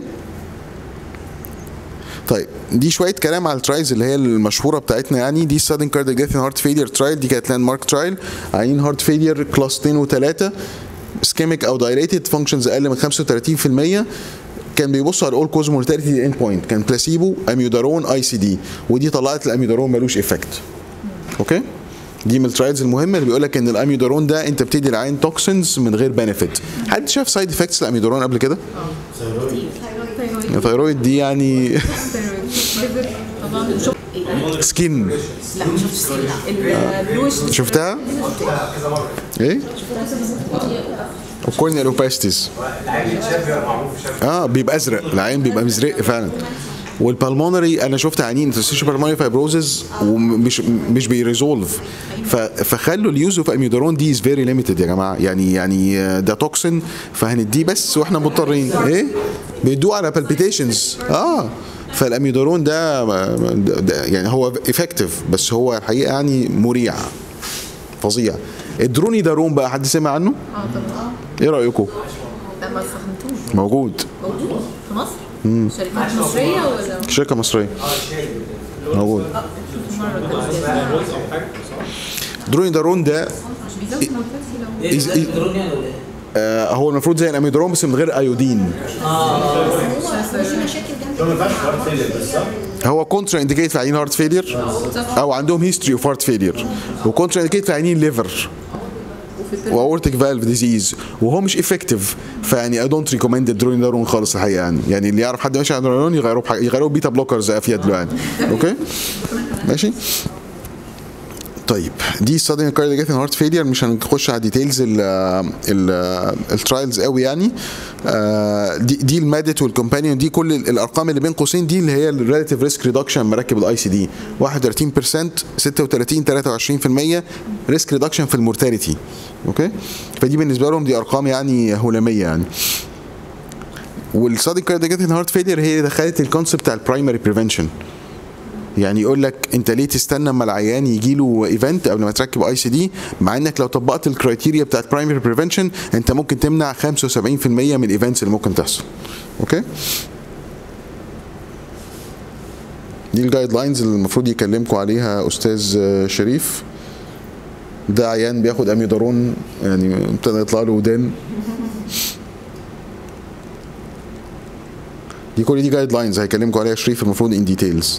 S1: طيب دي شويه كلام على الترايلز اللي هي المشهوره بتاعتنا يعني دي sudden cardiac death in heart failure trial دي كانت لاند مارك ترايل عينين هارت فيلير كلاس 2 و3 اسكيميك او دايليتد فانكشنز اقل من 35% كان بيبص على الاول كوز مورتاليتي اند بوينت كان بلاسيبو اميودارون اي سي دي ودي طلعت الاميودارون ملوش افكت اوكي دي من الترايلز المهمه اللي بيقول لك ان الاميودارون ده انت بتدي العين توكسنز من غير بنفيت حد شاف سايد افكتس الاميودارون قبل كده الثايرويد دي يعني
S5: ليفر طبعا شوف ايه
S1: سكين
S5: لا شفت البلوش
S1: شفتها ايه وكورنيال اوباستيز اه بيبقى ازرق العين بيبقى مزرق فعلا والبالمونري انا شفت عيانين انترستيشن بالمونري فايبروزز ومش مش بيريزولف ف- فخلوا اليوز اوف اميودارون دي از فيري ليميتد يا جماعه يعني يعني ده توكسين فهنديه بس واحنا مضطرين ايه بيدوه على بالبيتيشنز اه فالاميودارون ده, ده يعني هو افكتيف بس هو الحقيقه يعني مريع فظيع الدروني دارون بقى حد سمع عنه؟
S5: اه طبعا
S1: ايه رايكم؟
S5: لا ما استخدمتوش
S1: موجود
S5: موجود في مصر شركات مصريه ولا
S1: شركه مصريه موجود
S5: مره كده
S1: دروني دارون ده
S5: مش بيزود مرتفع لو
S7: ايه
S1: إز-
S7: ده
S1: إز-
S7: الدرون يعني ولا ايه؟
S1: آه هو المفروض زي الاميدرون بس من غير ايودين
S6: هو في مشاكل جنب
S2: ما ينفعش حوار فيلر بس صح؟
S1: هو كونترا انديكيت في عيانين هارت فيلير او عندهم هيستوري اوف هارت فيلير وكونترا انديكيت في عيانين ليفر واورتيك فالف ديزيز وهو مش افكتيف فيعني اي دونت ريكومند الدروني دارون خالص الحقيقه يعني يعني اللي يعرف حد ماشي على الدروني يغيروه بحاجة يغيروه بيتا بلوكرز افيد له يعني اوكي ماشي طيب دي sudden cardiac هارت فيلير مش هنخش على ديتيلز الترايلز قوي يعني آه، دي دي المادت والكومبانيون دي كل ال- الارقام اللي بين قوسين دي اللي هي الريلاتيف ريسك ريدكشن مراكب الاي سي دي 31% 36 23% ريسك ريدكشن في المورتاليتي اوكي فدي بالنسبه لهم دي ارقام يعني هلاميه يعني والصادق كاردياك هارت فيلير هي اللي دخلت الكونسيبت بتاع البرايمري بريفنشن يعني يقول لك انت ليه تستنى اما العيان يجي له ايفنت قبل ما تركب اي سي دي مع انك لو طبقت الكرايتيريا بتاعت برايمري بريفنشن انت ممكن تمنع 75% من الايفنتس اللي ممكن تحصل اوكي دي الجايد لاينز اللي المفروض يكلمكم عليها استاذ آه، شريف ده عيان بياخد اميودارون يعني ابتدى يطلع له ودان دي كل دي جايد لاينز هيكلمكم عليها شريف المفروض ان ديتيلز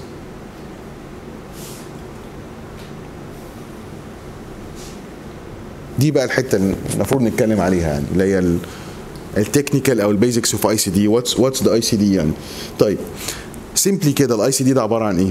S1: دي بقى الحته اللي المفروض نتكلم عليها يعني اللي هي ال- التكنيكال او البيزكس اوف اي سي دي واتس واتس ذا اي سي دي يعني طيب سيمبلي كده الاي سي دي ده عباره عن ايه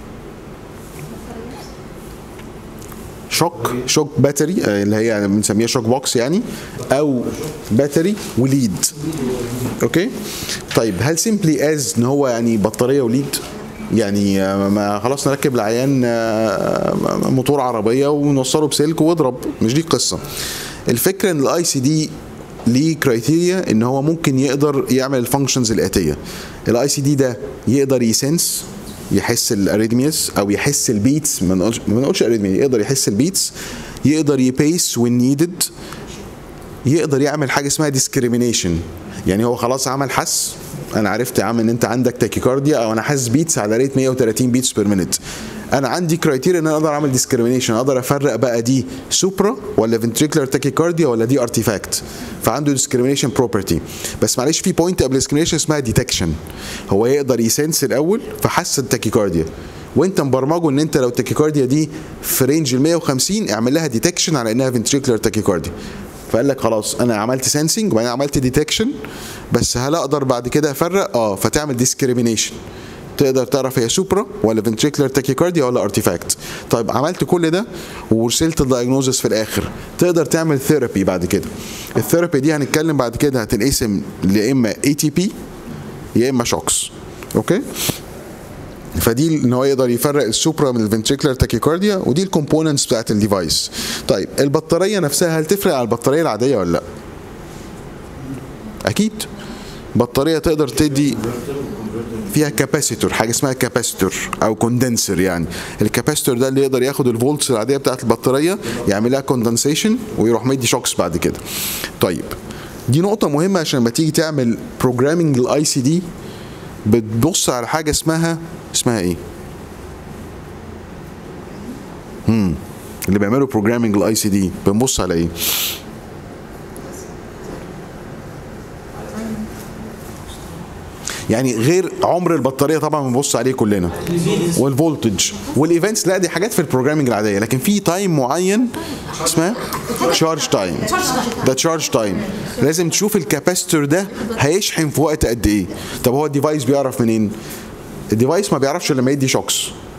S1: شوك شوك باتري آه، اللي هي يعني بنسميها شوك بوكس يعني او باتري وليد اوكي طيب هل سيمبلي از ان هو يعني بطاريه وليد يعني آه، ما خلاص نركب العيان آه، موتور عربيه ونوصله بسلك واضرب مش دي القصه الفكره ان الاي سي دي ليه كرايتيريا ان هو ممكن يقدر يعمل الفانكشنز الاتيه الاي سي دي ده يقدر يسنس يحس الاريثمياز او يحس البيتس ما نقولش ما نقولش اريثميا يقدر يحس البيتس يقدر يبيس وين نيدد يقدر يعمل حاجه اسمها ديسكريميشن يعني هو خلاص عمل حس انا عرفت يا عم ان انت عندك تاكيكارديا او انا حاسس بيتس على ريت 130 بيتس بير مينيت انا عندي كرايتيريا ان انا اقدر اعمل ديسكريميشن اقدر افرق بقى دي سوبرا ولا فنتريكولار تاكيكارديا ولا دي ارتيفاكت فعنده ديسكريميشن بروبرتي بس معلش في بوينت قبل ديسكريميشن اسمها ديتكشن هو يقدر يسنس الاول فحس التاكيكارديا وانت مبرمجه ان انت لو التاكيكارديا دي في رينج ال 150 اعمل لها ديتكشن على انها فنتريكولار تاكيكارديا فقال لك خلاص انا عملت سensing وبعدين عملت ديتكشن بس هل اقدر بعد كده افرق اه فتعمل ديسكريميشن تقدر تعرف هي سوبرا ولا فنتريكولار تاكيكارديا ولا ارتيفاكت طيب عملت كل ده ووصلت الدايجنوزس في الاخر تقدر تعمل ثيرابي بعد كده الثيرابي دي هنتكلم بعد كده هتنقسم يا اما اي تي بي يا اما شوكس اوكي فدي ان هو يقدر يفرق السوبرا من الفنتريكولار تاكيكارديا ودي الكومبوننتس بتاعت الديفايس طيب البطاريه نفسها هل تفرق على البطاريه العاديه ولا لا اكيد بطاريه تقدر تدي فيها كاباسيتور حاجه اسمها كاباسيتور او كوندنسر يعني الكاباسيتور ده اللي يقدر ياخد الفولتس العاديه بتاعت البطاريه يعمل لها كوندنسيشن ويروح مدي شوكس بعد كده طيب دي نقطه مهمه عشان لما تيجي تعمل بروجرامنج للاي سي دي بتبص على حاجه اسمها اسمها ايه امم اللي بيعملوا بروجرامنج للاي سي دي بنبص على ايه يعني غير عمر البطاريه طبعا بنبص عليه كلنا والفولتج والايفنتس لا دي حاجات في البروجرامنج العاديه لكن في تايم معين اسمها تشارج تايم ده تشارج تايم لازم تشوف الكاباستور ده هيشحن في وقت قد ايه طب هو الديفايس بيعرف منين الديفايس ما بيعرفش لما يدي شوكس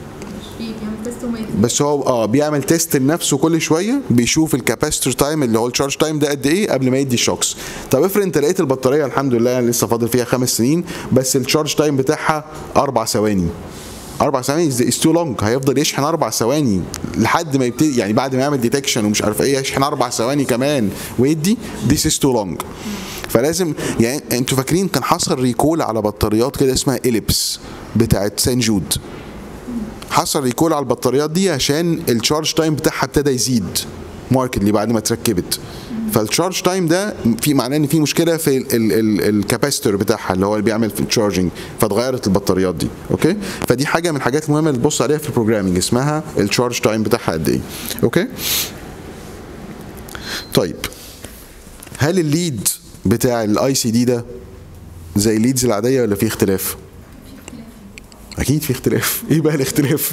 S1: بس هو اه بيعمل تيست لنفسه كل شويه بيشوف الكاباستور تايم اللي هو الشارج تايم ده قد ايه قبل ما يدي الشوكس طب افرض انت لقيت البطاريه الحمد لله لسه فاضل فيها خمس سنين بس الشارج تايم بتاعها اربع ثواني اربع ثواني از تو لونج هيفضل يشحن اربع ثواني لحد ما يبتدي يعني بعد ما يعمل ديتكشن ومش عارف ايه يشحن اربع ثواني كمان ويدي ذيس از تو لونج فلازم يعني انتوا فاكرين كان حصل ريكول على بطاريات كده اسمها اليبس بتاعت سان جود حصل ريكول على البطاريات دي عشان الشارج تايم بتاعها ابتدى يزيد ماركتلي بعد ما اتركبت فالشارج تايم ده في معناه ان في مشكله في الكاباستور بتاعها اللي هو اللي بيعمل في التشارجنج فاتغيرت البطاريات دي اوكي فدي حاجه من الحاجات المهمه اللي تبص عليها في البروجرامينج اسمها الشارج تايم بتاعها قد ايه اوكي طيب هل الليد بتاع الاي سي دي ده زي الليدز العاديه ولا في اختلاف؟ اكيد في اختلاف ايه بقى الاختلاف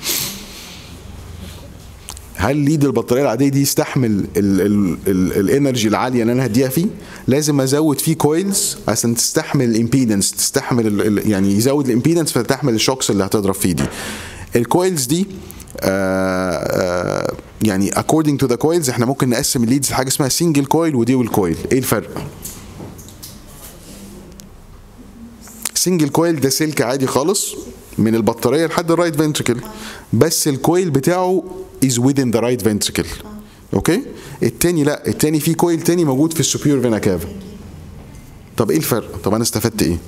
S1: هل ليد البطاريه العاديه دي يستحمل الانرجي العاليه اللي انا هديها فيه لازم ازود فيه كويلز عشان تستحمل الامبيدنس تستحمل ال- ال- يعني يزود الامبيدنس فتحمل الشوكس اللي هتضرب فيه دي الكويلز دي آه آه يعني according to the coils احنا ممكن نقسم الليدز لحاجه اسمها سنجل كويل وديول كويل ايه الفرق سنجل كويل ده سلك عادي خالص من البطاريه لحد الرايت فنتركل بس الكويل بتاعه is within the right ventricle اوكي التاني لا التاني فيه كويل تاني موجود في السوبيور فينا كافا طب ايه الفرق طب انا استفدت ايه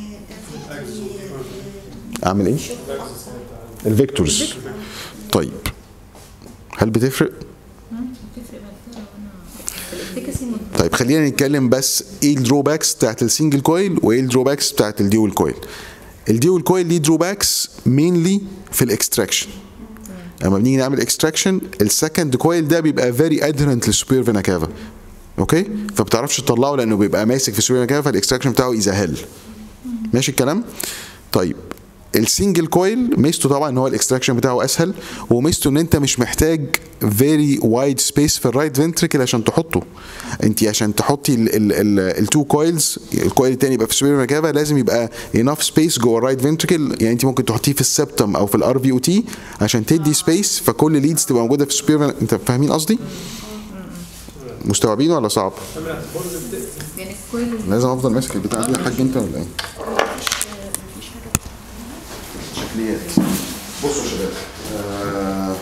S1: اعمل ايه الفيكتورز طيب هل بتفرق طيب خلينا نتكلم بس ايه الدروباكس بتاعت السنجل كويل وايه الدروباكس بتاعت الديول كويل الديول كويل ليه دروباكس مينلي في الاكستراكشن لما بنيجي نعمل اكستراكشن السكند كويل ده بيبقى فيري ادهرنت للسوبير فينا كافا اوكي فبتعرفش تطلعه لانه بيبقى ماسك في السوبير فينا كافا فالاكستراكشن بتاعه از هيل ماشي الكلام طيب السنجل كويل ميزته طبعا ان هو الاكستراكشن بتاعه اسهل وميزته ان انت مش محتاج فيري وايد سبيس في الرايت فنتريكل عشان تحطه انت عشان تحطي التو كويلز الكويل التاني يبقى في السوبر كافا لازم يبقى انف سبيس جوه الرايت فنتريكل يعني انت ممكن تحطيه في السبتم او في الار في او تي عشان تدي سبيس فكل ليدز تبقى موجوده في السوبر انت فاهمين قصدي؟ مستوعبين ولا صعب؟
S5: يعني الكويل
S1: لازم افضل ماسك البتاع دي يا حاج انت ولا ايه؟ شكليات بصوا يا شباب آه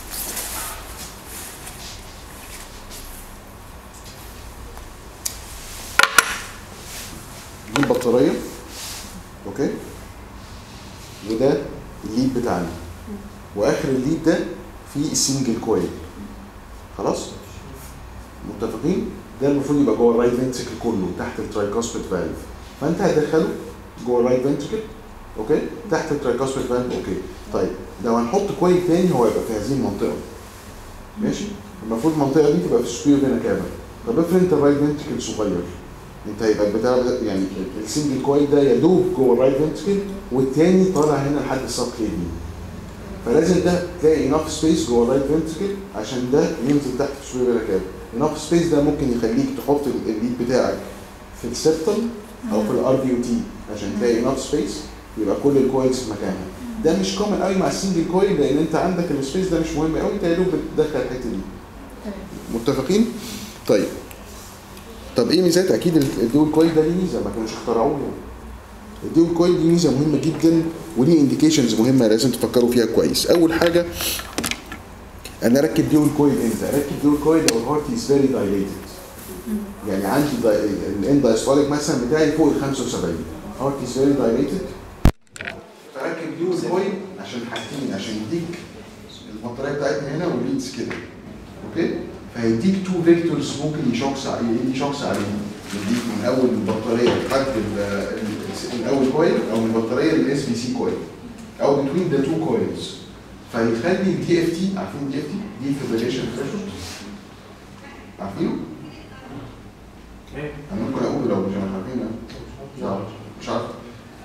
S1: دي البطارية اوكي وده الليد بتاعنا واخر الليد ده فيه السنجل كويل خلاص متفقين ده المفروض يبقى جوه الرايت فنتريكل كله تحت الترايكاسبيد فالف فانت هتدخله جوه الرايت فنتريكل اوكي تحت الترايكاسبيد فالف اوكي طيب لو هنحط كويل تاني هو يبقى في هذه المنطقه ماشي المفروض المنطقه دي تبقى في السوبير فينا كامل طب افرض انت الرايت فنتريكل صغير انت هيبقى البتاع ده يعني السنجل كويل ده يدوب جوه الرايت فنتريكل والتاني طالع هنا لحد السب كيدني فلازم ده تلاقي انف سبيس جوه الرايت فنتريكل عشان ده ينزل تحت في السوبر كاب انف سبيس ده ممكن يخليك تحط ال- الليد بتاعك في السبتم او في الار في او تي عشان تلاقي انف سبيس يبقى كل الكويلز في مكانها ده مش كومن قوي مع السنجل كويل لان انت عندك السبيس ده مش مهم قوي انت يا دوب بتدخل الحته دي متفقين؟ طيب طب ايه ميزات اكيد ال- الدول كويل ده ليه ميزه ما كانوش اخترعوه الدول كويل دي ميزه مهمه جدا وليه انديكيشنز مهمه لازم تفكروا فيها كويس اول حاجه انا اركب دول كويل امتى اركب دول كويل لو الهارت از فيري دايليتد يعني عندي الان دايستوليك مثلا بتاعي فوق ال 75 هارت از فيري دايليتد فركب دول كويل عشان حاجتين عشان يديك البطاريه بتاعتنا هنا والليدز كده اوكي فهيديك تو فيكتورز ممكن يشوكس عليه يدي شوكس عليهم يديك من اول البطاريه لحد ال- ال- من اول كويل او من البطاريه للاس بي سي كويل او بتوين ذا تو كويلز فيخلي الدي اف تي عارفين الدي اف تي دي فيبريشن ثريشولد عارفينه؟ انا ممكن اقول لو مش عارفين لا مش عارف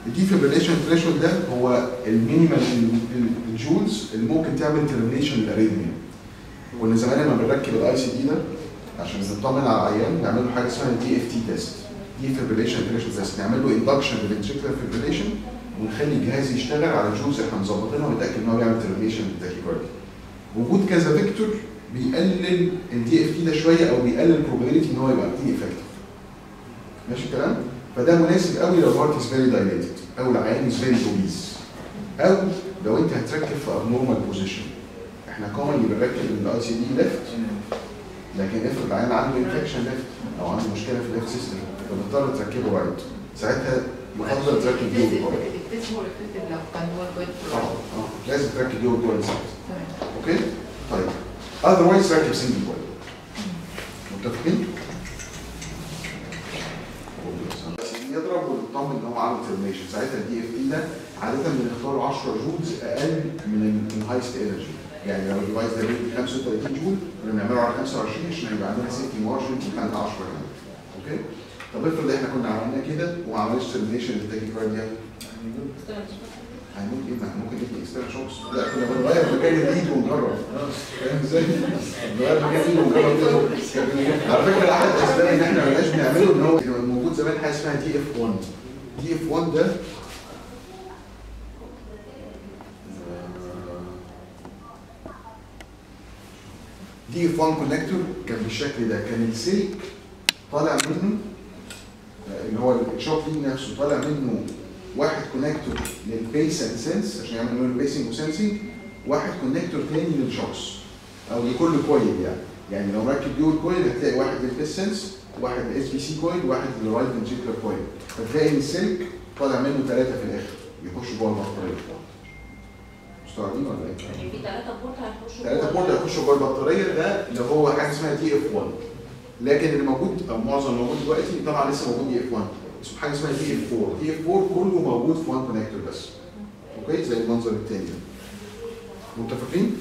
S1: الديفيبريليشن ثريشولد ده هو المينيمال الجولز اللي ممكن تعمل ترمينيشن للاريثميا كنا زمان لما بنركب الاي سي دي ده عشان نطمن على العيان نعمل له حاجه اسمها دي اف تي تيست ديفيبريليشن ثريشولد تيست نعمل له اندكشن للفنتريكولار فيبريليشن ونخلي الجهاز يشتغل على الجولز احنا مظبطينها ونتاكد ان هو بيعمل ترمينيشن للتاكيكارديا وجود كذا فيكتور بيقلل الدي اف تي ده شويه او بيقلل البروبابيلتي ان هو يبقى تي افكتيف ماشي الكلام؟ فده مناسب قوي لو الهارت از فيري دايليتد او العيان از فيري اوبيز او لو انت هتركب في ابنورمال بوزيشن احنا كومنلي بنركب الاي سي دي ليفت لكن افرض العيان عنده انفكشن ليفت او عنده مشكله في الليفت سيستم فبتضطر تركبه رايت ساعتها يفضل تركب ديو رايت
S5: التست هو effective لو كان هو جويد
S1: اه اه لازم تركب ديو جوه ساعتها
S5: تمام
S1: اوكي طيب اذروايز ركب سنجل كويل متفقين يضرب ونطمن ان هو عامل ترميشن ساعتها الدي اف اي ده عاده بنختاره 10 جولز اقل من الهايست انرجي يعني لو الديفايس ده بيدي 35 جول بنعمله على 25 عشان يبقى عندنا سيفتي مارجن بتاعت 10 كمان اوكي طب افرض احنا كنا عملنا كده وما عملناش ترميشن للتاكيكارديا هنقول ايه ما إحنا ممكن ندي اكسترا شوكس لا كنا بنغير مكان الايد ونجرب فاهم ازاي؟ نغير مكان الايد ونجرب كده على فكره احد الاسباب ان احنا ما بقاش بنعمله ان هو كان موجود زمان حاجه اسمها دي اف 1 دي اف 1 ده دي اف 1 كونكتور كان بالشكل ده كان السلك طالع منه آه، اللي هو الشوك ليد نفسه طالع منه واحد كونكتور للبيس اند سنس عشان يعمل له البيسنج وسنسنج واحد كونكتور تاني للشوكس او لكل كويل يعني يعني لو مركب دول كويل هتلاقي واحد للبيس سنس واحد اس بي سي كويل واحد للرايت فنتريكولار كويل فتلاقي ان السلك طالع منه ثلاثه في الاخر يخشوا جوه البطاريه مستوعبين ولا ايه؟
S4: يعني في ثلاثة بورت هيخشوا
S1: ثلاثة
S4: جوه
S1: بورد هيخشوا جوه البطارية ده اللي هو حاجة اسمها تي اف 1 لكن اللي موجود او معظم اللي موجود دلوقتي طبعا لسه موجود تي اف 1 اسمه حاجة اسمها تي اف 4 تي اف 4 كله موجود في 1 كونكتور بس اوكي زي المنظر التاني ده متفقين؟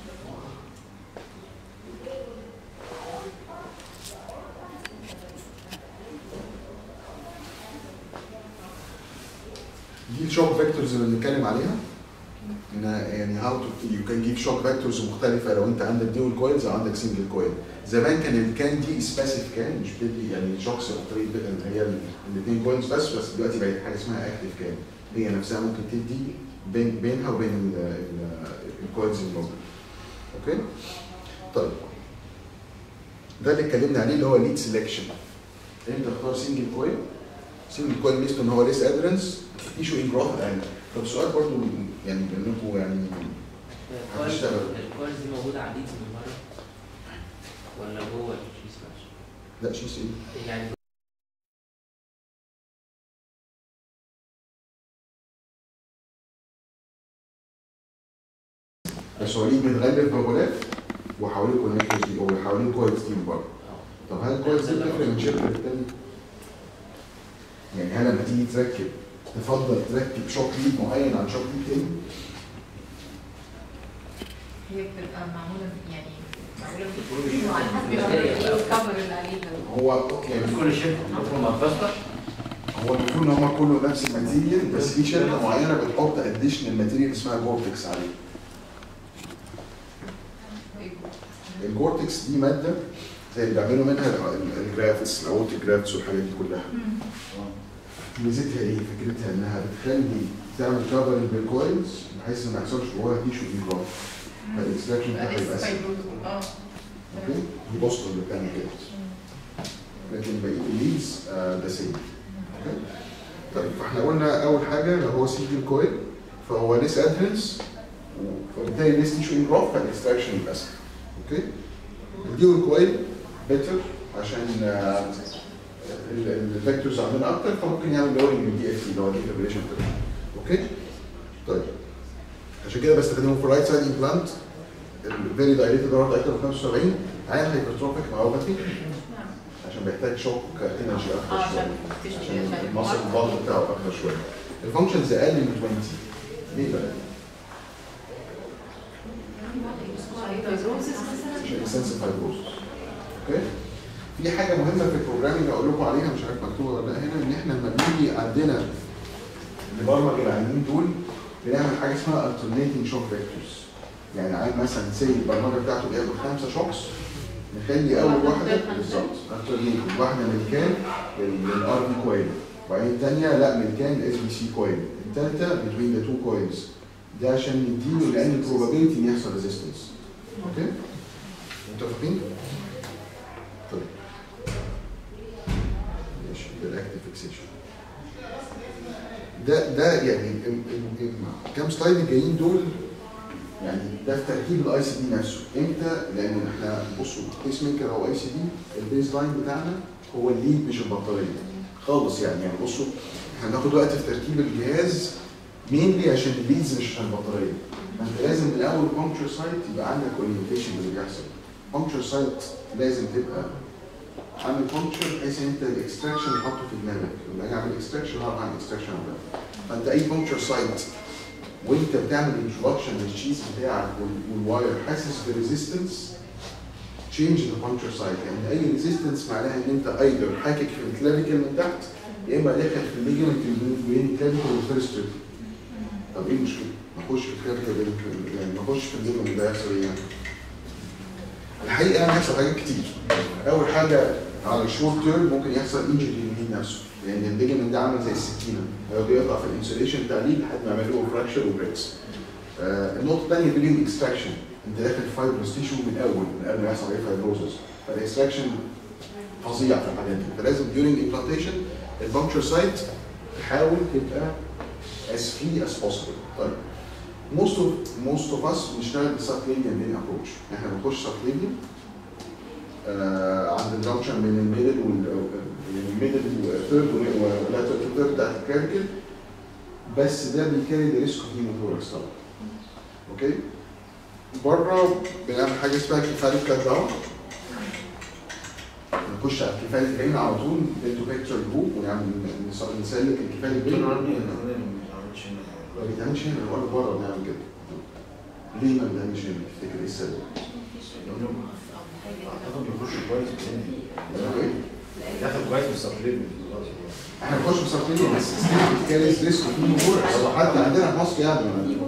S1: دي الشوك فيكتورز اللي بنتكلم عليها إن يعني هاو تو يو كان جيف شوك فيكتورز مختلفه لو انت عندك ديول كويلز او عندك سنجل كويل زمان كان الكان دي سبيسيف كان مش بتدي يعني شوكس عن طريق اللي هي الاثنين كويلز بس بس دلوقتي بقت حاجه اسمها اكتف كان هي نفسها ممكن تدي بين بينها وبين الكويلز الموجوده اوكي طيب ده اللي اتكلمنا عليه اللي هو ليد سelection امتى اختار سنجل كويل سنجل كويل ميزته ان هو ليس ادرنس ايشو ان جروث اند طب سؤال برضو يعني بانكم يعني هتشتغل.
S3: الكوالز دي موجودة على الليدز من بره ولا جوه الشيس نفسه؟
S1: لا شيء ايه
S3: يعني
S1: بس هو ليد متغلف بغلاف وحواليه كونكتورز دي او حواليه كويلز دي من بره طب هل الكويلز دي بتفرق من شركه للتانيه؟ يعني هل لما تيجي تركب تفضل تركب شوك ليد معين عن شوك ليد تاني؟
S5: هي بتبقى معموله يعني معموله على حسب ايه الكفر اللي عليها
S1: هو يعني
S2: كل شركه بتكون متفقه
S1: هو المفروض ان هم كله نفس الماتيريال بس في شركه معينه بتحط اديشنال ماتيريال اسمها جورتكس عليه الجورتكس دي ماده زي اللي بيعملوا منها ال- الجرافتس الاوتيك جرافتس والحاجات دي كلها ميزتها ايه؟ فكرتها انها بتخلي تعمل كفر بالكويلز بحيث ان ما يحصلش جواها تيشو انجراف فالاكستراكشن بتاعها يبقى اسهل
S5: اه
S1: اوكي دي بوستر اللي بتعمل كده لكن بقيه الليدز آه، ده سيم اوكي طيب فاحنا قلنا اول حاجه لو هو سنجل كويل فهو ليس ادهرنس فبالتالي ليس تيشو انجراف فالاكستراكشن يبقى اسهل اوكي الديول كويل بيتر عشان آه، ال- ال- الفيكتورز عندنا اكتر فممكن يعمل لورنج من دي اف اللي هو دي فيبريشن اوكي طيب عشان كده بستخدمه في الرايت سايد امبلانت الفيري دايليتد درجه اكتر من 75 عين هايبرتروفيك مايوباثي عشان بيحتاج شوك انرجي
S5: اه
S1: اكتر
S5: عشان
S1: شويه
S5: تشتري
S1: عشان
S5: عشان
S1: المصل الضغط بتاعه اكتر شويه الفانكشنز اقل من 20 ليه بقى؟ عشان السنس فايبروسس اوكي في حاجه مهمه في البروجرامينج اقول لكم عليها مش عارف مكتوبه ولا لا هنا ان احنا لما بيجي عندنا اللي برمج العيانين دول بنعمل حاجه اسمها alternating shock vectors يعني عيان مثلا سي البرمجه بتاعته بياخد خمسه شوكس نخلي اول واحده بالظبط alternating واحده ميديكال للار بي كويل وبعدين الثانيه لا ميديكال اس بي سي كويل الثالثه between the two coils ده عشان نديله لان البروبابيلتي ان يحصل ريزيستنس اوكي متفقين؟ طيب ماشي ده الاكتف فيكسيشن ده ده يعني ال- ال- ال- كام سلايد الجايين دول يعني ده في تركيب الاي سي دي نفسه امتى؟ لان احنا بصوا بيس ميكر هو اي سي دي البيز لاين بتاعنا هو الليد مش البطاريه خالص يعني يعني بصوا احنا بناخد وقت في تركيب الجهاز مينلي عشان الليدز مش عشان البطاريه ما انت لازم من اول بانكشر سايت يبقى عندك اورينتيشن اللي بيحصل بانكشر سايت لازم تبقى عامل بانكشر بحيث ان انت الاكستراكشن تحطه في دماغك لما اجي اعمل اكستراكشن هعرف اعمل اكستراكشن ولا لا فانت اي بانكشر سايت وانت بتعمل انترودكشن للشيز بتاعك وال- والواير حاسس بريزيستنس تشينج ذا بانكشر سايت يعني اي ريزيستنس معناها ان انت ايدر حاكك في الكلافيكال من تحت يا اما داخل في الليجمنت بين الكلافيكال والفيرست ريب طب ايه المشكله؟ ما اخش في الكلافيكال بين- يعني ما اخش في الليجمنت ده يحصل ايه يعني؟ الحقيقه يعني هيحصل حاجات كتير اول حاجه على الشورت تيرم ممكن يحصل انجري للهيد نفسه لان الليجمنت ده عامل زي السكينه هو بيقطع في الانسوليشن بتاع الهيد لحد ما يعمل له فراكشر وبريكس آه النقطه الثانيه بليو اكستراكشن انت داخل في فايبروس تيشو من الاول من قبل ما يحصل اي فايبروزس فالاكستراكشن فظيع في الحاجات دي فلازم during implantation البنكشر سايت تحاول تبقى as free as possible طيب most of most of us بنشتغل بسبكلينيان بين ابروتش احنا بنخش سبكلينيان آه عند الجنكشن بين الميدل وال يعني الميدل وثيرد ولا ثيرد بتاعت الكلينيكال بس ده بيكاري ذا ريسك اوف هيموثوركس طبعا اوكي بره بنعمل حاجه اسمها كيفاليك كات داون نخش على الكيفاليك بين على طول انتو بيكتشر جروب ونعمل نس- نسلك الكيفاليك بين ما بيتعملش هنا ولا بره بنعمل كده ليه ما بنعملش هنا تفتكر ايه السبب؟
S2: اعتقد بيخش كويس
S1: أوكي؟
S2: داخل كويس بالسبليم
S1: احنا بنخش بسبكلينيان بس ستيل كاريز ريسك اوف هيموثوركس هو حتى عندنا في مصر يعني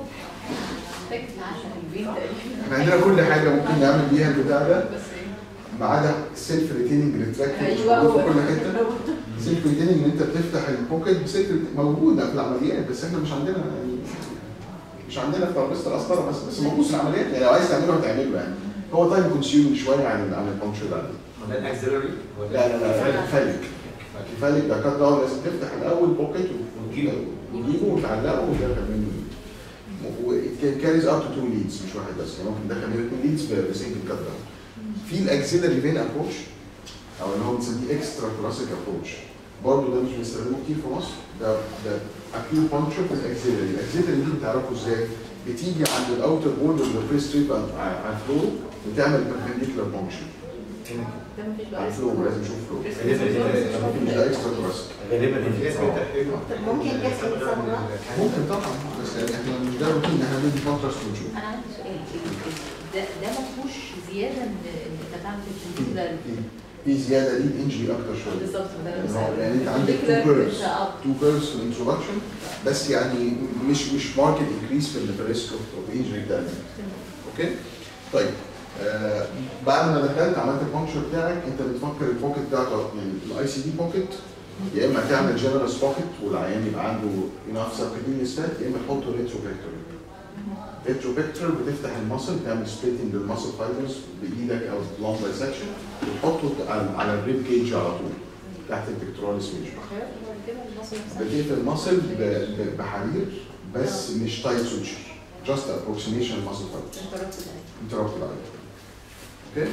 S1: احنا عندنا كل حاجه ممكن نعمل بيها البتاع ده ما عدا السيلف ريتيننج ريتراكتنج
S5: أيوة،
S1: موجود في
S5: هو.
S1: كل حته سيلف ريتيننج ان انت بتفتح البوكيت بسيلف موجوده في العمليات بس احنا مش عندنا يعني مش عندنا في ترابيزه القسطره بس بس موجود في العمليات يعني لو عايز تعمله هتعمله يعني هو تايم كونسيوم شويه عن عن البانكشر ده
S9: ده الاكسلري
S1: لا لا لا كفالك كفالك ده كات داون لازم تفتح الاول بوكيت
S9: وتجيبه.
S1: وتجيبه وتعلقه وتدخل منه كاريز اب تو تو ليدز مش واحد بس يعني ممكن تدخل منه تو ليدز بسنجل كات داون في الاكسلري فين ابروش او اللي هو بنسميه اكسترا كلاسيك ابروش برضه ده مش بنستخدمه كتير في مصر ده ده اكيو بانكشر في الاكسلري الاكسلري دي بتعرفوا ازاي بتيجي عند الاوتر بورد اوف ذا بري ستريب على الفلور وتعمل perpendicular بانكشر
S5: ده مفيش بقى
S1: على الفلور لازم نشوف فلور
S9: غالبا
S1: مش ده اكسترا كلاسيك
S9: غالبا
S6: طب ممكن يحصل ثورة
S1: ممكن طبعا بس يعني احنا مش ده روتين احنا بندي كونتراست ونشوف
S5: انا عندي سؤال ال- ال- ده ده ما فيهوش زياده ان ان انت تعمل الكمبيوتر
S1: في في زياده دي انجري اكتر شويه
S5: بالظبط ده
S1: يعني
S5: انا
S1: هو-
S5: بسأل.
S1: يعني انت عندك تو
S5: الكمبيوتر
S1: كيرفز
S5: انت اه
S1: تو كيرفز في الانترودكشن بس يعني مش مش ماركت انكريس في الريسك اوف انجري ده اوكي طيب آه بعد ما دخلت عملت البانكشر بتاعك انت بتفكر البوكيت بتاعك يعني الاي سي دي بوكيت يا اما تعمل جنرال بوكيت والعيان يبقى عنده اناف سبكتينيوس فات يا اما تحطه ريترو فيكتور ريترو فيكتور بتفتح المصل تعمل سبليتنج للمصل فايبرز بايدك او لونج بايسكشن وتحطه على على الريب كيج على طول تحت البكتراليس ميجر بتقفل المصل ب- ب- بحرير بس مش تايت سوتشر جاست ابروكسيميشن ماسل فايبرز انتربت عليك اوكي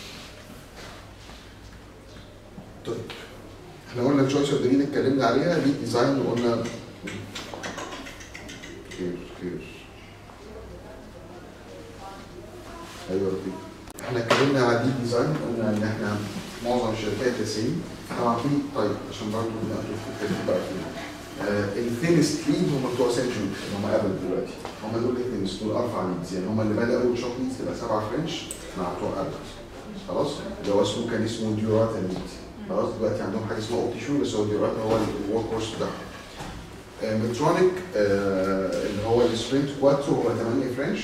S1: طيب احنا قلنا الشويس اوف ذا اتكلمنا عليها ليد ديزاين وقلنا خير خير ايوه رفيق احنا اتكلمنا على دي ديزاين قلنا ان احنا معظم الشركات 90 طبعا في طيب عشان برضه نقفل في الترتيب بقى فينا آه الثينست ليد هم بتوع سنجن اللي هم ابل دلوقتي هم دول الثينست دول ارفع ليدز يعني هم اللي بداوا شوك ليدز تبقى سبعه فرنش مع بتوع ابل خلاص اللي هو اسمه كان اسمه ديوراتا ليد خلاص دلوقتي عندهم حاجه اسمها اوبتيشو بس هو ديوراتا هو الورك كورس بتاعهم مترونيك اللي هو السبرنت كواترو هو 8 فرنش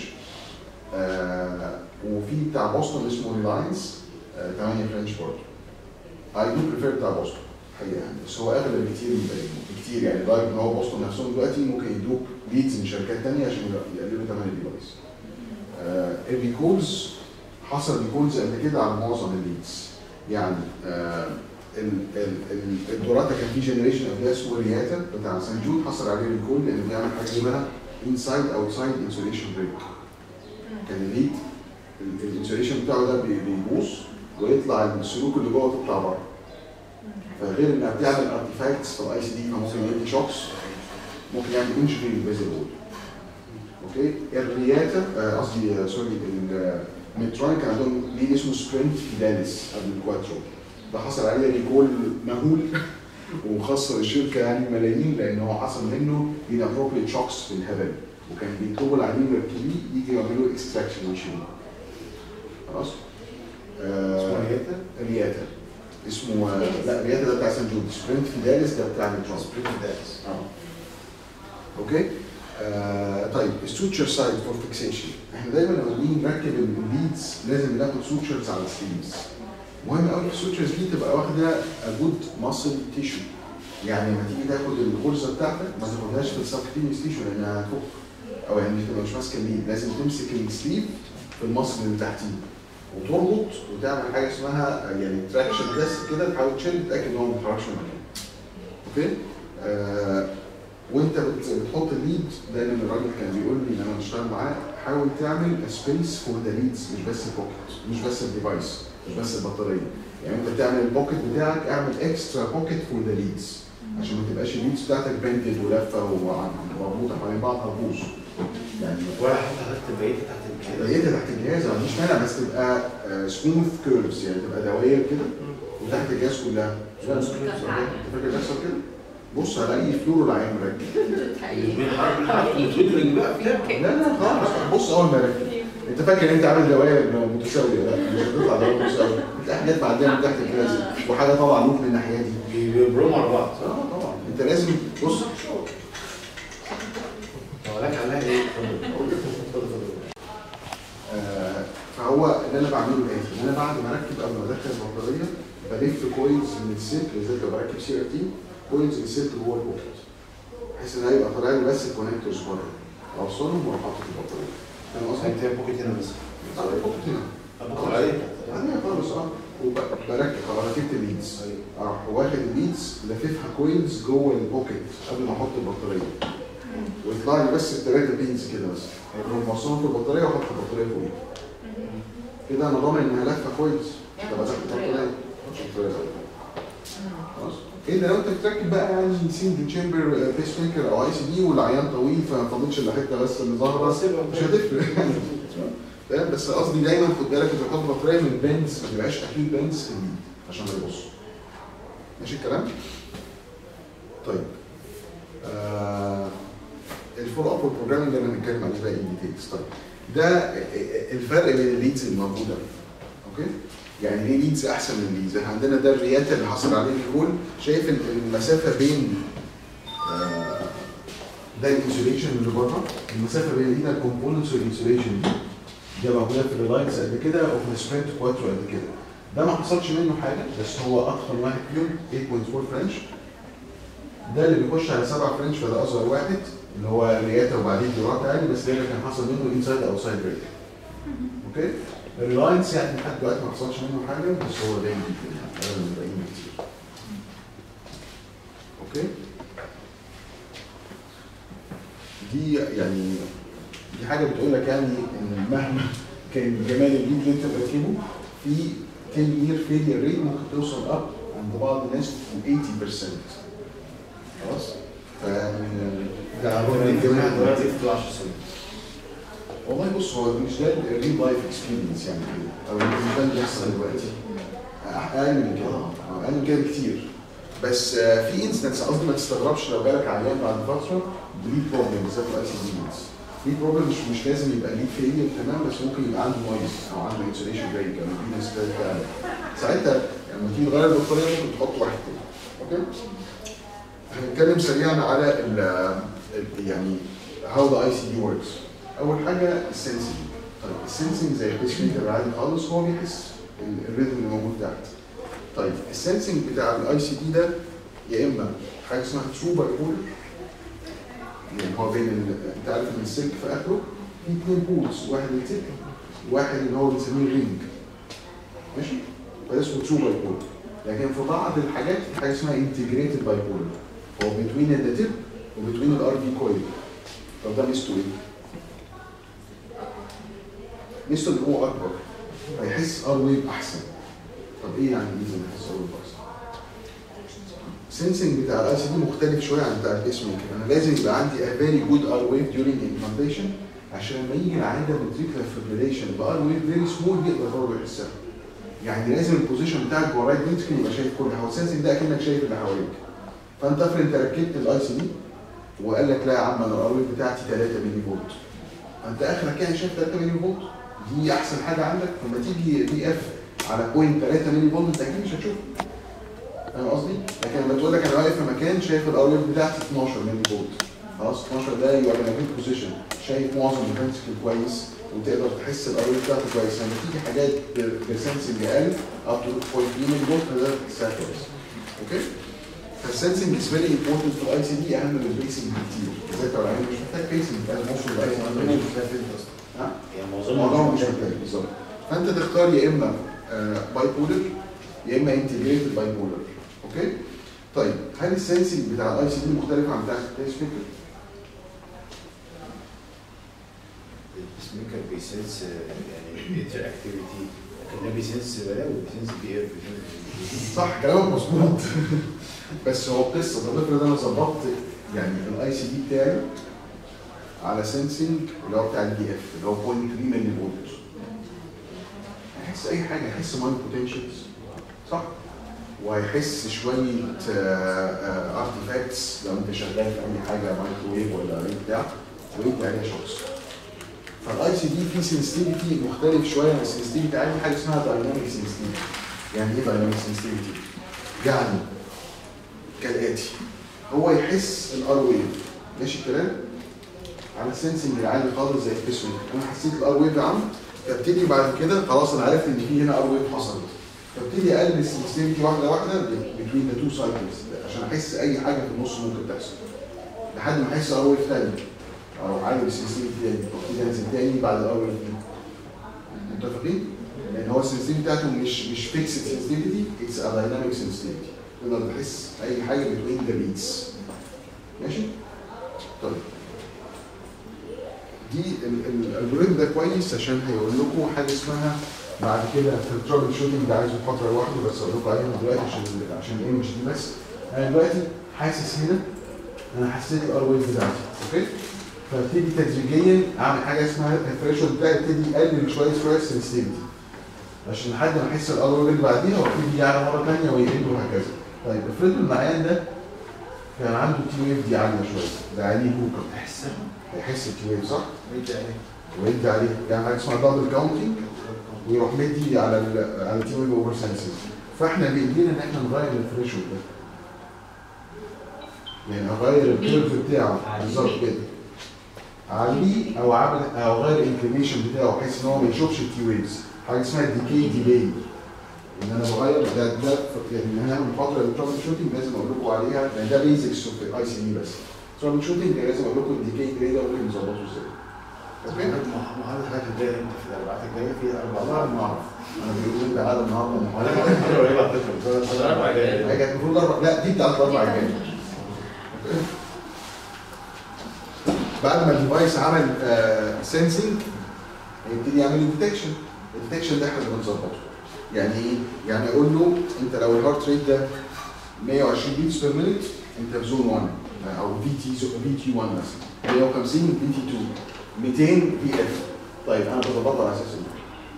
S1: آه، وفي بتاع بوسطن اسمه ريلاينس 8 فرنش برضه اي دو بريفير بتاع بوسطن حقيقه يعني بس هو اغلى بكتير من الباقيين بكتير يعني لدرجه ان هو بوسطن نفسهم دلوقتي ممكن يدوك ليدز من شركات تانية عشان يقللوا ثمن الديفايس آه، الريكولز حصل ريكولز قبل كده على معظم الليدز يعني آه، ال- ال- ال- الدوراتا كان في جنريشن قبلها اسمه رياتا بتاع سان جود حصل عليه ريكول لانه بيعمل حاجه اسمها انسايد اوتسايد انسوليشن بريك كان الليد الانسوليشن بتاعه ده بي- بيبوظ ويطلع السلوك اللي جوه تطلع بره فغير انها بتعمل ارتيفاكتس في الاي سي دي فممكن يدي شوكس ممكن يعمل انجري للفيزل اوكي الرياتا آه، قصدي آه، سوري المترونيك كان عندهم ليد اسمه سبرنت فيداليس قبل الكواترو ده حصل عليه ريكول مهول وخسر الشركه يعني ملايين لان هو حصل منه inappropriate شوكس في الهبل وكان بيطلبوا العميل يركبيه يجي يعملوا اكستراكشن ويشيلوه خلاص؟ آه،
S2: اسمه رياتا؟
S1: رياتا اسمه آه، لا رياتا ده بتاع سان جود سبرنت فيداليس ده بتاع المترونيك
S2: سبرينت داس
S1: اه اوكي آه طيب السوتشر سايد فور فيكسيشن احنا دايما لما بنيجي نركب الليدز لازم ناخد سوتشرز على السليفز مهم قوي السوتشرز دي تبقى واخده جود ماسل تيشو يعني لما تيجي تاخد الغرزه بتاعتك ما تاخدهاش في السبكتينيوس تيشو لانها هتفك او يعني مش تبقى مش ماسكه الليد لازم تمسك السليف في المصل اللي تحتيه وتربط وتعمل حاجه اسمها يعني تراكشن بس كده تحاول تشيل تتاكد ان هو ما بيتحركش من مكانه اوكي آه وانت بت- بتحط الليد دايما الراجل كان بيقول لي لما بشتغل معاه حاول تعمل سبيس فور ذا ليدز مش بس البوكيت مش بس الديفايس مش بس البطاريه يعني انت بتعمل البوكيت بتاعك اعمل اكسترا بوكيت فور ذا ليدز عشان ما تبقاش الليدز بتاعتك بنتد ولفه ومربوطه حوالين بعض هتبوظ يعني
S2: ولا حتى حضرتك البقيه تحت الكلام
S1: بقيتها تحت الجهاز ما عنديش مانع بس تبقى سموث كيرفز يعني تبقى دوائر كده وتحت الجهاز كلها انت فاكر بيحصل كده؟ بص هلاقي فلور العين مركب
S2: من حرب الحرب بتدرج بقى فيها
S1: لا لا خالص بص اول ما ركب انت فاكر انت عامل دوائر متساويه لا مش هتطلع دوائر متساويه بتلاقي حاجات معديه من تحت الجهاز وحاجه طبعا نوت من الناحيه دي
S2: بيبرموا على بعض
S1: اه طبعا انت لازم بص
S2: هو لك عليها ايه؟
S1: آه، فهو اللي انا بعمله الاتي ان انا بعد ما اركب قبل ما ادخل البطاريه بلف كويلز من السلك بالذات لو بركب سي ار تي كويلز من السلك جوه البوكت بحيث ان هيبقى طالع لي بس الكونكتورز بره اوصلهم واروح حاطط البطاريه فاهم قصدي؟
S2: انت بوكيت هنا بس
S1: اه البوكت هنا
S2: ابوك عليه
S1: عادية خالص اه وبركب خلاص ركبت الليدز اروح واخد الليدز لاففها كويلز جوه البوكت قبل ما احط البطاريه ويطلع لي بس الثلاثه بينز كده بس اروح موصلهم في البطاريه واحط البطاريه فوقيه كده انا ضامن انها لفه كويس طب ادخل البطاريه مش البطاريه خلاص الا لو انت بتركب بقى يعني سنجل تشامبر بيس ميكر او اي سي دي والعيان طويل فما فاضلش الا حته بس اللي ظاهره مش هتفرق يعني فاهم بس قصدي دايما خد بالك انت بتحط بطاريه من بنز ما تبقاش اكيد بنز في الليد عشان ما يبص ماشي الكلام؟ طيب آه الفولو اب والبروجرامنج اللي هنتكلم عليه بقى ان ديتيلز طيب ده الفرق بين الليدز الموجوده اوكي يعني ليه ليدز احسن من ليدز احنا عندنا ده الرياتا اللي حصل عليه الجول شايف ال- المسافه بين آه، ده الانسوليشن اللي بره المسافه بين ايدنا الكومبوننتس والانسوليشن دي ده موجوده في الريلاينس قبل كده وفي السبرنت كواترو قبل كده ده ما حصلش منه حاجه بس هو اضخم واحد فيهم 8.4 فرنش ده اللي بيخش على 7 فرنش فده اصغر واحد اللي هو رياتا وبعدين دورات عادي بس ده اللي كان حصل منه انسايد او سايد بريك اوكي الريلاينس يعني لحد دلوقتي ما حصلش منه حاجه بس هو دايما جدا اغلى من الباقيين بكتير اوكي دي يعني دي حاجه بتقول لك يعني ان مهما كان جمال الليد اللي انت بتركبه في 10 year failure rate ممكن توصل اب عند بعض الناس to 80% خلاص فيعني
S2: ده
S1: ده
S2: هو
S1: من
S2: من
S1: جمال
S2: دلوقتي في 10 سنين
S1: والله بص هو مش ده الريل لايف اكسبيرينس يعني كده او مش ده اللي بيحصل دلوقتي اقل من كده آه، اقل من كده بكتير بس آه، في انستنس قصدي ما تستغربش لو جالك عيان بعد فتره بليد بروبلم بالذات الاي سي دي ليد بروبلم مش مش لازم يبقى ليد فيلير تمام بس ممكن يبقى عنده نويز او عنده انسوليشن بريك او في ساعتها لما تيجي تغير البطاريه ممكن تحط واحد تاني اوكي هنتكلم سريعا على ال ال- يعني how the ICD works اول حاجه السنسنج طيب السنسنج زي البيس ميكر العادي خالص هو بيحس ال- الريتم اللي موجود تحت طيب السنسنج بتاع الاي سي دي ده يا اما حاجه اسمها ترو باي بولر يعني هو بين ال... انت عارف ان السلك في اخره في اثنين بولز واحد التip واحد اللي هو بنسميه رينج ماشي فده اسمه ترو باي بولر لكن في بعض الحاجات في حاجه اسمها انتجريتد باي بولر هو بتوين التip وبتوين الار في كويل طب ده ميزته ايه؟ ميزته ان هو اكبر فيحس ار ويف احسن طب ايه يعني ميزه ان يحس ار ويف احسن؟ السنسنج بتاع الاي سي دي مختلف شويه عن بتاع البيس ميكر انا لازم يبقى عندي a very good R wave during implantation عشان لما يجي العيان ده ventricular fibrillation ب R wave very small يقدر هو يحسها يعني لازم البوزيشن بتاعك جوه الرايت فنتركل يبقى شايف كل حاجه السنسنج ده اكنك شايف اللي حواليك فانت افرض انت ركبت الاي سي دي وقال لك لا يا عم انا الار ويف بتاعتي 3 ملي فولت فانت اخرك يعني شايف 3 ملي فولت دي احسن حاجه عندك لما تيجي دي اف على بوينت 3 ملي فولت انت اكيد مش هتشوفها فاهم قصدي؟ لكن لما تقول لك انا واقف في مكان شايف الار ويف بتاعتي 12 ملي فولت خلاص 12 ده يبقى انا جود بوزيشن شايف معظم الفنتركل كويس وتقدر تحس الار ويف بتاعته كويس لما تيجي حاجات برسنسنج اقل اب تو 0.3 ملي فولت تقدر تحسها كويس اوكي؟ فالسنسنج از فيري امبورتنت في الاي سي دي اهم من البيسنج بكتير بالذات لو العين مش محتاج بيسنج فاهم موصل الاي سي ها؟
S2: يعني
S1: الموضوع
S2: معظمهم
S1: مش محتاج بالظبط فانت تختار يا اما باي بولر يا اما انتجريتد باي بولر اوكي طيب هل السنسنج بتاع الاي سي دي مختلف عن بتاع البيس ميكر؟
S2: البيس ميكر بيسنس يعني انتر اكتيفيتي لكن ده بيسنس بلاوي بيسنس بيئر بيسنس
S1: صح كلامك مظبوط بس هو قصه طب افرض انا ظبطت يعني الاي سي دي بتاعي على سنسنج اللي هو بتاع الدي اف اللي هو 0.3 ملي فولت هيحس اي حاجه هيحس ماين بوتنشالز صح وهيحس شويه ارتيفاكتس لو انت شغال في اي حاجه مايكروويف ولا اي بتاع ويدي عليها شوكس فالاي سي دي فيه سنسيتيفيتي مختلف شويه عن السنسيتيفيتي عندي حاجه اسمها دايناميك سنسيتيفيتي يعني ايه دايناميك سنسيتيفيتي؟ يعني كالاتي هو يحس الار ويف ماشي الكلام؟ على السنسنج العالي خالص زي البيس ويف انا حسيت الار ويف يا عم فابتدي بعد كده خلاص انا عرفت ان في هنا ار ويف حصلت فابتدي اقلل السنسيتيفيتي واحده واحده بين ذا تو سايكلز عشان احس اي حاجه في النص ممكن تحصل لحد ما احس ار ويف تاني او عالي السنسيتيفيتي تاني وابتدي انزل تاني بعد الار ويف دي متفقين؟ لان هو السنسيتيفيتي بتاعته مش مش فيكسد سنسيتيفيتي اتس ا دايناميك سنسيتيفيتي تقدر تحس اي حاجه بتوين ذا بيتس ماشي؟ طيب دي الالجوريثم ده كويس عشان هيقول لكم حاجه اسمها بعد كده في الترابل شوتنج ده عايزه فتره لوحده بس اقول لكم عليها دلوقتي عشان عشان ايه مش دي بس انا دلوقتي حاسس هنا انا حسيت الار ويف بتاعتي اوكي فابتدي تدريجيا اعمل حاجه اسمها الثريشولد بتاعي ابتدي اقلل شويه شويه السنسيتيفيتي عشان لحد ما احس الار ويف اللي بعديها وابتدي يعلى مره ثانيه ويقل وهكذا طيب افرضوا ان العيان ده كان عنده تي ويف دي عاليه شويه ده عليه هوكر
S2: تحسها
S1: هيحس التي ويف صح؟
S2: ويدي عليه
S1: ويدي عليه يعني حاجه اسمها دبل كاونتنج ويروح مدي على ال على التي ويف اوفر سنسز فاحنا بايدينا ان احنا نغير الثريشولد ده يعني اغير الكيرف بتاعه بالظبط كده اعليه او اعمل او اغير الانكلينيشن بتاعه بحيث ان هو ما يشوفش التي ويفز حاجه اسمها ديكي ديلي ان انا بغير ده ده يعني هنعمل فتره للترابل شوتنج لازم اقول لكم عليها لان ده بيزكس في الاي سي دي بس ترابل شوتنج لازم اقول لكم الديكي ديلي ده ممكن نظبطه ازاي اوكي
S2: محاضرة الحاجات الجاية انت في الاربعات الجاية في اربع
S1: والله ما اعرف انا بيقولوا لي تعالى النهارده
S2: انا
S1: المحاضره
S2: كنت قريبة على فكرة
S3: الأربع الجاية.
S1: هي كانت المفروض اربع لا دي بتاعت الاربع الجايه بعد ما الديفايس عمل سنسنج هيبتدي يعمل ديتكشن الديتكشن ده احنا اللي بنظبطه يعني ايه؟ يعني اقول له انت لو الهارت ريت ده 120 بيتس بير مينيت انت في زون 1 او في تي في تي 1 مثلا 150 في تي 2 200 في اف طيب انا بظبطه على اساس ايه؟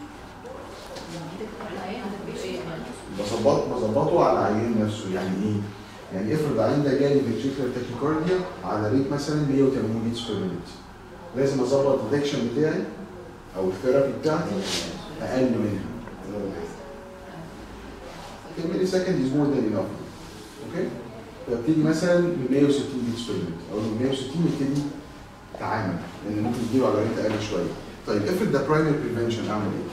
S1: بظبط بظبطه على العيان نفسه يعني ايه؟ يعني افرض العيان ده جالي فينتريكولار تاكيكارديا على ريت مثلا 180 بيتس بير مينيت لازم اظبط الديتكشن بتاعي او الثيرابي بتاعتي اقل منها 10 ملي سكند از مور ذان انف اوكي فابتدي مثلا من 160 بيتس بير مينت او من 160 يبتدي تعامل لان ممكن تجيله على ريت اقل شويه طيب افرض ده برايمري بريفنشن اعمل ايه؟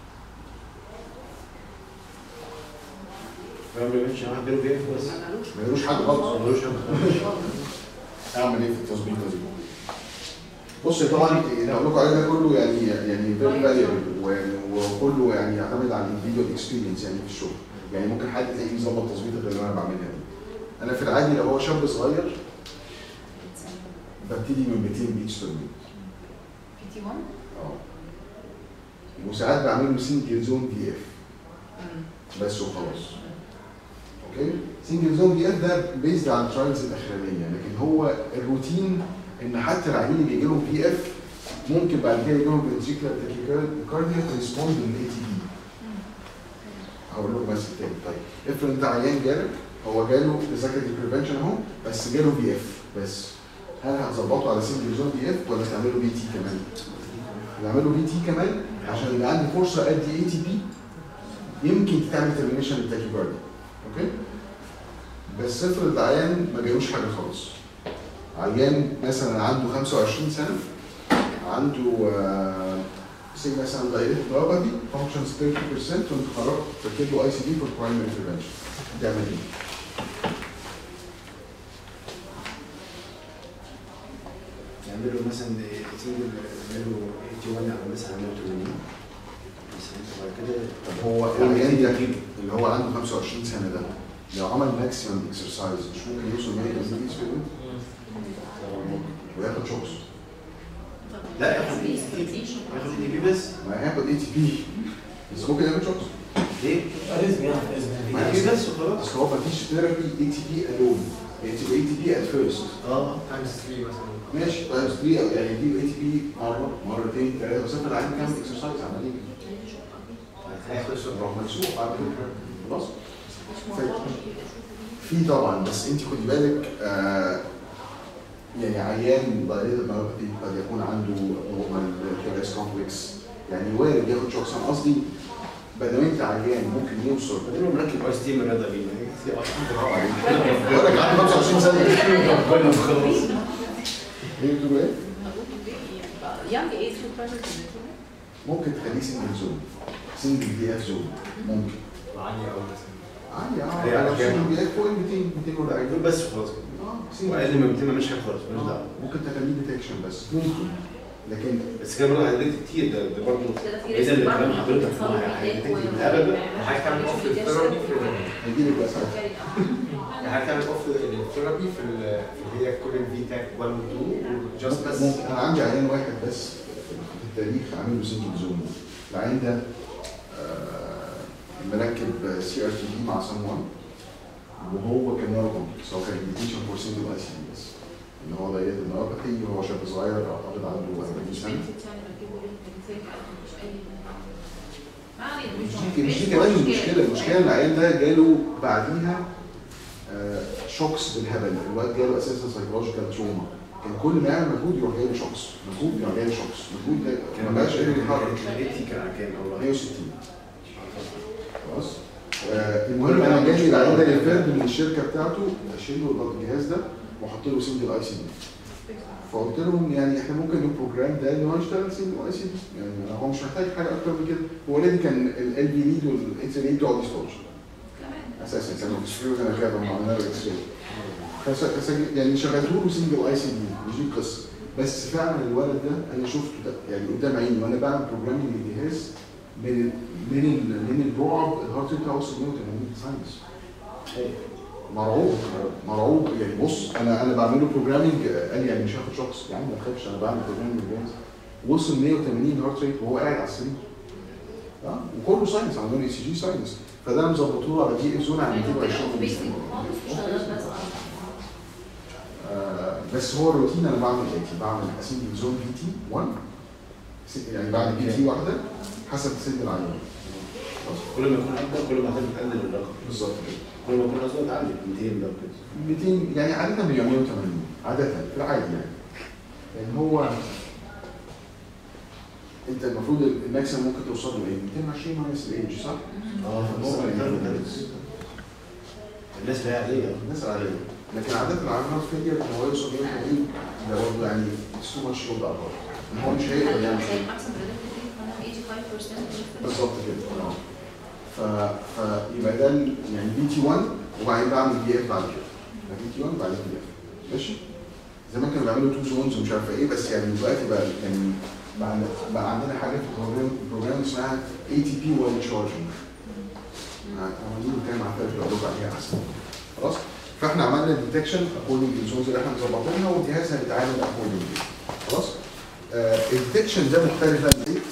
S2: فاهم يا باشا واحد بينه وبين بس
S1: ما يلوش حاجه خالص
S2: ملوش حاجة.
S1: اعمل ايه في التظبيطه دي؟ بص طبعا اللي هقول لكم عليه ده كله يعني يعني فيري فاليبل وكله يعني يعتمد على الانديفيدوال اكسبيرينس يعني في الشغل يعني ممكن حد تلاقيه مظبط تظبيطه غير اللي انا بعملها دي انا في العادي لو هو شاب صغير ببتدي من 200 بيتش بير مينت
S5: بي تي 1
S1: اه وساعات بعمل له سنجل زون دي اف بس وخلاص اوكي سنجل زون دي اف ده بيزد على الترايلز الاخرانيه لكن هو الروتين ان حتى العيانين اللي بيجي لهم بي اف ممكن بعد كده يجي لهم فنتريكولار تاكيكارديا ريسبوند للاي تي بي هقول لكم بس تاني طيب افرض انت عيان جالك هو جاله سكندري بريفنشن اهو بس جاله بي اف بس هل هتظبطه على سنجل زون بي اف ولا تعمله بي تي كمان؟ نعمله بي تي كمان عشان يبقى عندي فرصه ادي اي تي بي يمكن تعمل ترمينيشن للتاكيكارديا اوكي بس افرض عيان ما جالوش حاجه خالص عيان مثلا عنده 25 سنه عنده سي مثلا دايركت نيوروباثي فانكشنز 30% وانت خرجت تركب له اي سي دي فور برايمري بريفنشن تعمل ايه؟
S2: يعملوا مثلا سنجل يعملوا 81 او مثلا 180 مثلا وبعد كده
S1: طب هو العيان ده اللي هو عنده 25 سنه ده لو عمل ماكسيمم اكسرسايز مش ممكن يوصل 180 بيس في اليوم وياخد شوكس
S2: لا ياخد اي تي بي ياخد اي بي بس
S1: ما هياخد اي تي بي بس ممكن ياخد شوكس
S2: ليه؟
S7: لازم ياخد
S1: ما
S2: اي بي بس وخلاص
S1: اصل هو مفيش ثيرابي اي تي بي الون هي تبقى اي تي بي ات فيرست
S2: اه
S9: تايمز 3 مثلا
S1: ماشي تايمز 3 يعني دي اي تي بي مره مرتين ثلاثه بس افرض عايز كام اكسرسايز عمليه روح مسوق بعد كده خلاص في طبعا بس انت خدي بالك آه يعني عيان دايريتد مايوباثي قد يكون عنده نورمال كيرس كومبلكس يعني وارد ياخد شوكس انا قصدي بدل انت عيان ممكن يوصل
S2: بعدين هو مركب اي تي من رضا بيه
S1: بقول لك عنده 25 سنه
S2: ربنا خلاص
S1: ايه بتقول ايه؟
S5: يانج ايج تو
S1: ممكن تخليه سنجل زون سنجل دي اف زون ممكن
S9: عالية أوي مثلا
S1: عادي
S2: هي على
S1: اه
S2: كام؟
S1: سنجل دي اف فوق ال 200 200 ولا
S2: دول بس وخلاص
S1: اه
S2: واقل
S1: سنجل
S2: من 200 مش حاجه خالص ماليش دعوه
S1: ممكن تخليه ديتكشن بس ممكن لكن
S2: بس كده برضه هيديك كتير ده ده برضه اذا اللي كلام حضرتك هو هيديك بالهبل ده
S9: حاجة تعمل اوف ثيرابي في
S1: هيجيلك بقى ساعتها
S9: حاجة تعمل اوف الثيرابي في ال- اللي هي كل الفي تاك 1 و 2 وجاست بس
S1: ممكن انا عندي عيان واحد بس في التاريخ عامل له سنجل زون العيان ده آه، مركب سي ار تي دي مع سم 1 وهو كان نورو كومبلكس هو كان انديكيشن فور سنجل اي سي دي بس ان هو دايرة النيوروباثي وهو شاب صغير اعتقد عنده 40 سنه مش دي مش دي كمان المشكله المشكله ان العيان ده جاله بعديها آه، شوكس بالهبل الواد جاله اساسا سايكولوجيكال تروما كان كل ما يعمل مجهود يروح جاي له شوكس مجهود يروح جاي له شوكس مجهود جاي- ما بقاش قادر يتحرك
S2: الايتي كان على كام او
S1: 160 خلاص آه، المهم انا جالي العيان ده ريفيرد من الشركه بتاعته اشيل له الجهاز ده واحط له سنجل اي سي دي فقلت لهم يعني احنا ممكن البروجرام ده ان هو يشتغل سنجل اي سي دي يعني هو مش محتاج حاجه اكتر من كده هو اوريدي كان ال بي ليد والاتش ال بتوع ديستورشن اساسا كانوا بيشتغلوا انا كده لما عملنا له اكس راي فس- يعني شغلته له سنجل اي سي دي مش دي القصه بس فعلا الولد ده انا شفته ده يعني قدام عيني وانا بعمل بروجرامنج للجهاز من ال من ال من الرعب الهارت ريت بتاعه وصل 180 ساينس مرعوب مرعوب يعني بص انا انا بعمل له بروجرامنج قال لي يعني مش هاخد شخص يا عم ما تخافش انا بعمل بروجرامنج للجهاز وصل 180 هارت ريت وهو قاعد على السرير اه وكله ساينس عملوا له اي سي جي ساينس فده انا مظبطه له على دي اف زون على 220 آه، بس هو الروتين انا بعمل ايه؟ بعمل اسيب زون بي تي 1 س- يعني بعمل بي تي واحده حسب سن العيان خلاص؟
S2: كل ما يكون اكبر كل ما هتبقى تقلل الرقم
S1: بالظبط كده
S2: كل ما يكون اصغر تعلي 200 لو كده
S1: 200 يعني عاده بيبقى 180 عاده في العادي يعني لان هو انت المفروض الماكسيمم ممكن توصل له ايه؟ 220 ماينس الايدج صح؟
S2: اه
S1: الناس
S2: الناس اللي هي عاديه
S1: الناس العاديه لكن عاده العمل فيلير ان هو يوصل 180 ده برضه يعني سو ماتش شغل على الارض ان هو مش هيقدر يعمل
S4: زي
S1: كده.
S4: الماكسيمم بريدكتيف 85%
S1: بالظبط كده اه ف فيبقى ده ال- يعني بي تي 1 وبعدين بعمل بي اف بعد كده بي تي 1 بعدين بي اف ماشي زمان كانوا بيعملوا تو زونز ومش عارف ايه بس يعني دلوقتي بقى يعني بقى, بقى عندنا حاجه في البروجرام البروجرام اسمها اي تي بي وايل تشارجنج عمالين نتكلم عن ثلاث اقول عليها احسن خلاص فاحنا عملنا ديتكشن اكوردنج للزونز اللي احنا مظبطينها والجهاز هيتعامل اكوردنج خلاص الديتكشن ده مختلف عن ايه؟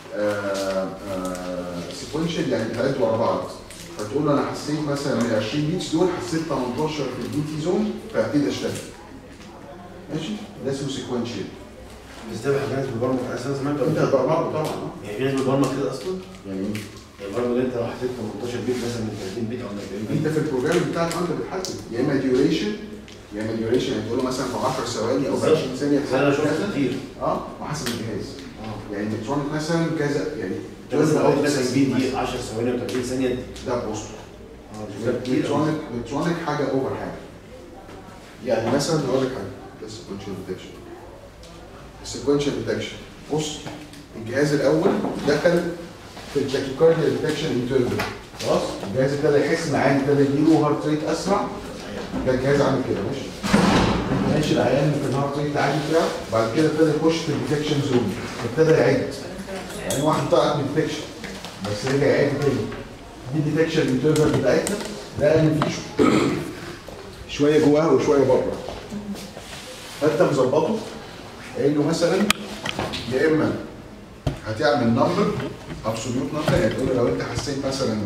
S1: سيكونشال يعني بتعد ورا بعض فتقول له انا حسيت مثلا من 20 بيتس دول حسيت 18 في البي تي زون فابتدي اشتغل ماشي ده اسمه سيكونشال
S2: بس ده بقى جاهز بالبرمج انا أصلاً سمعت
S1: انت
S2: قبل كده.
S1: برمجه طبعا
S2: يعني جاهز بالبرمج كده اصلا
S1: يعني إيه؟
S2: يعني البرمج انت لو حسيت 18 بيت مثلا من 30 بيت او من 40
S1: انت
S2: بيت
S1: في البروجرام بتاعك انت بتحدد يا اما ديوريشن يا اما ديوريشن يعني تقول له مثلا في 10 ثواني او في 20 ثانيه
S2: بس انا شفت
S1: كذا.
S2: كتير
S1: اه وحسب الجهاز
S2: اه
S1: يعني الكترونيك مثلا كذا يعني
S2: انت مثلا قلت مثلا بي دي 10 ثواني و 30 ثانيه
S1: ده بوست
S2: اه ده كتير أوي.
S1: الكترونيك الكترونيك حاجه اوفر حاجه يعني مثلا اقول لك حاجه ده سيكونشال ديتكشن السيكونشال ديتكشن بص الجهاز الاول دخل في التاكيكارديا ديتكشن انترفل خلاص الجهاز ابتدى يحس ان العيان ابتدى يجيله هارت ريت اسرع ده الجهاز عامل كده ماشي ماشي العيان في الهارت ريت العادي بتاعه بعد كده ابتدى يخش في الديتكشن زون ابتدى يعد يعني واحد طلع من الديتكشن بس رجع يعد تاني دي الديتكشن انترفل بتاعتنا ده اقل فيه شويه جواها وشويه بره فانت مظبطه قايل له مثلا يا اما هتعمل نمبر ابسوليوت نمبر يعني تقول له لو انت حسيت مثلا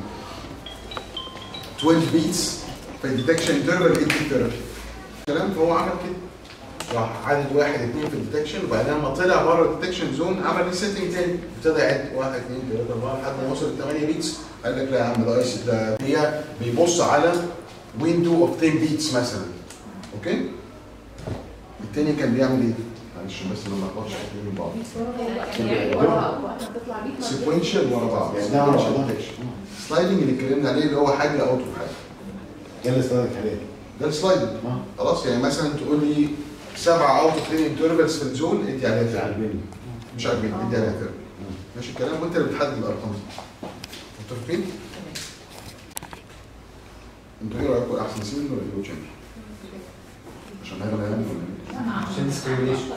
S1: 12 بيتس فالديتكشن انترفال 80 ثيرابي الكلام فهو عمل كده راح عدد واحد اثنين في الديتكشن وبعدين لما طلع بره الديتكشن زون عمل ريسيتنج تاني ابتدى يعد واحد اثنين ثلاثه اربعه لحد ما وصل ل 8 بيتس قال لك لا يا عم ده ايس ده هي بيبص على ويندو اوف 10 بيتس مثلا اوكي التاني كان بيعمل ايه؟ معلش بس ما نلخبطش الاثنين من بعض سيكونشال ورا بعض
S2: يعني ده ورا بعض.
S1: سلايدنج اللي اتكلمنا عليه اللي هو حاجه اوت اوف حاجه
S2: ايه اللي استخدمت عليه؟
S1: ده السلايدنج
S2: اه
S1: خلاص يعني مثلا تقول لي سبعه اوت اوف 10 انترفلز في الزون ادي عليها
S2: انت
S1: ثيرابي
S2: عاجبني
S1: مش عاجبني ادي عليها ثيرابي ماشي الكلام وانت اللي بتحدد الارقام دي متفقين؟ انتوا ايه رايكم احسن سين ولا ايه تشامبر؟ عشان هيبقى العلم
S9: عشان discrimination.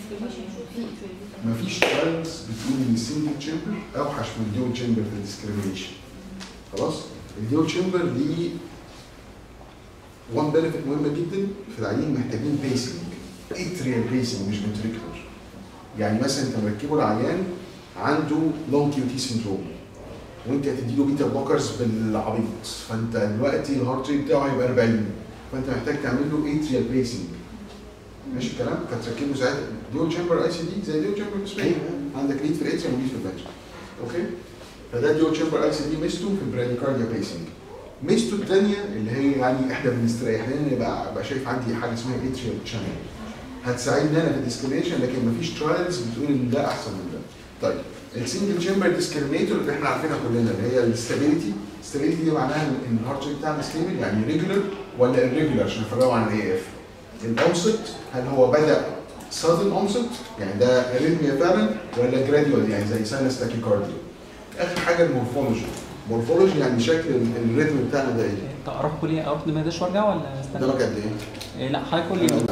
S1: مفيش ترايلز بتقول ان السنجل تشامبر اوحش من الديول تشامبر في الديسكريميشن خلاص الديول تشامبر ليه وان بنفيت مهمه جدا في العيانين محتاجين بيسنج اتريال بيسنج مش فنتريكولر يعني مثلا انت مركبه العيان عنده لونج كيو تي سندروم وانت هتدي له بيتا بلوكرز بالعبيط فانت دلوقتي الهارت ريت بتاعه هيبقى 40 فانت محتاج تعمل له اتريال بيسنج ماشي الكلام فتركب له ساعتها ديول تشامبر اي سي دي زي ديول تشامبر سبين عندك ليد في الاتريوم وليد في الفاتر اوكي فده ديول تشامبر اي سي دي ميزته في البراديكارديا بيسنج ميزته الثانيه اللي هي يعني احنا بنستريح لان يبقى ابقى شايف عندي حاجه اسمها اتريال شانل هتساعدني انا في الديسكريميشن لكن مفيش ترايلز بتقول ان ده احسن من ده طيب السنجل تشامبر ديسكريميتور اللي احنا عارفينها كلنا اللي هي الستابيليتي الستابيليتي دي معناها ان الهارت ريت بتاعنا ستيبل يعني ريجولر ولا irregular عشان نفرقه عن الاي اف الاونست هل هو بدا sudden onset يعني ده اريثميا فعلا ولا جراديوال يعني زي ساينس تاكيكارديا اخر حاجه المورفولوجي مورفولوجي يعني شكل ال- الريتم بتاعنا ده ايه
S10: انت اروح كليه اروح دمياش وارجع ولا استنى؟
S1: قدامك قد ايه
S10: إيه لا حضرتك قول لي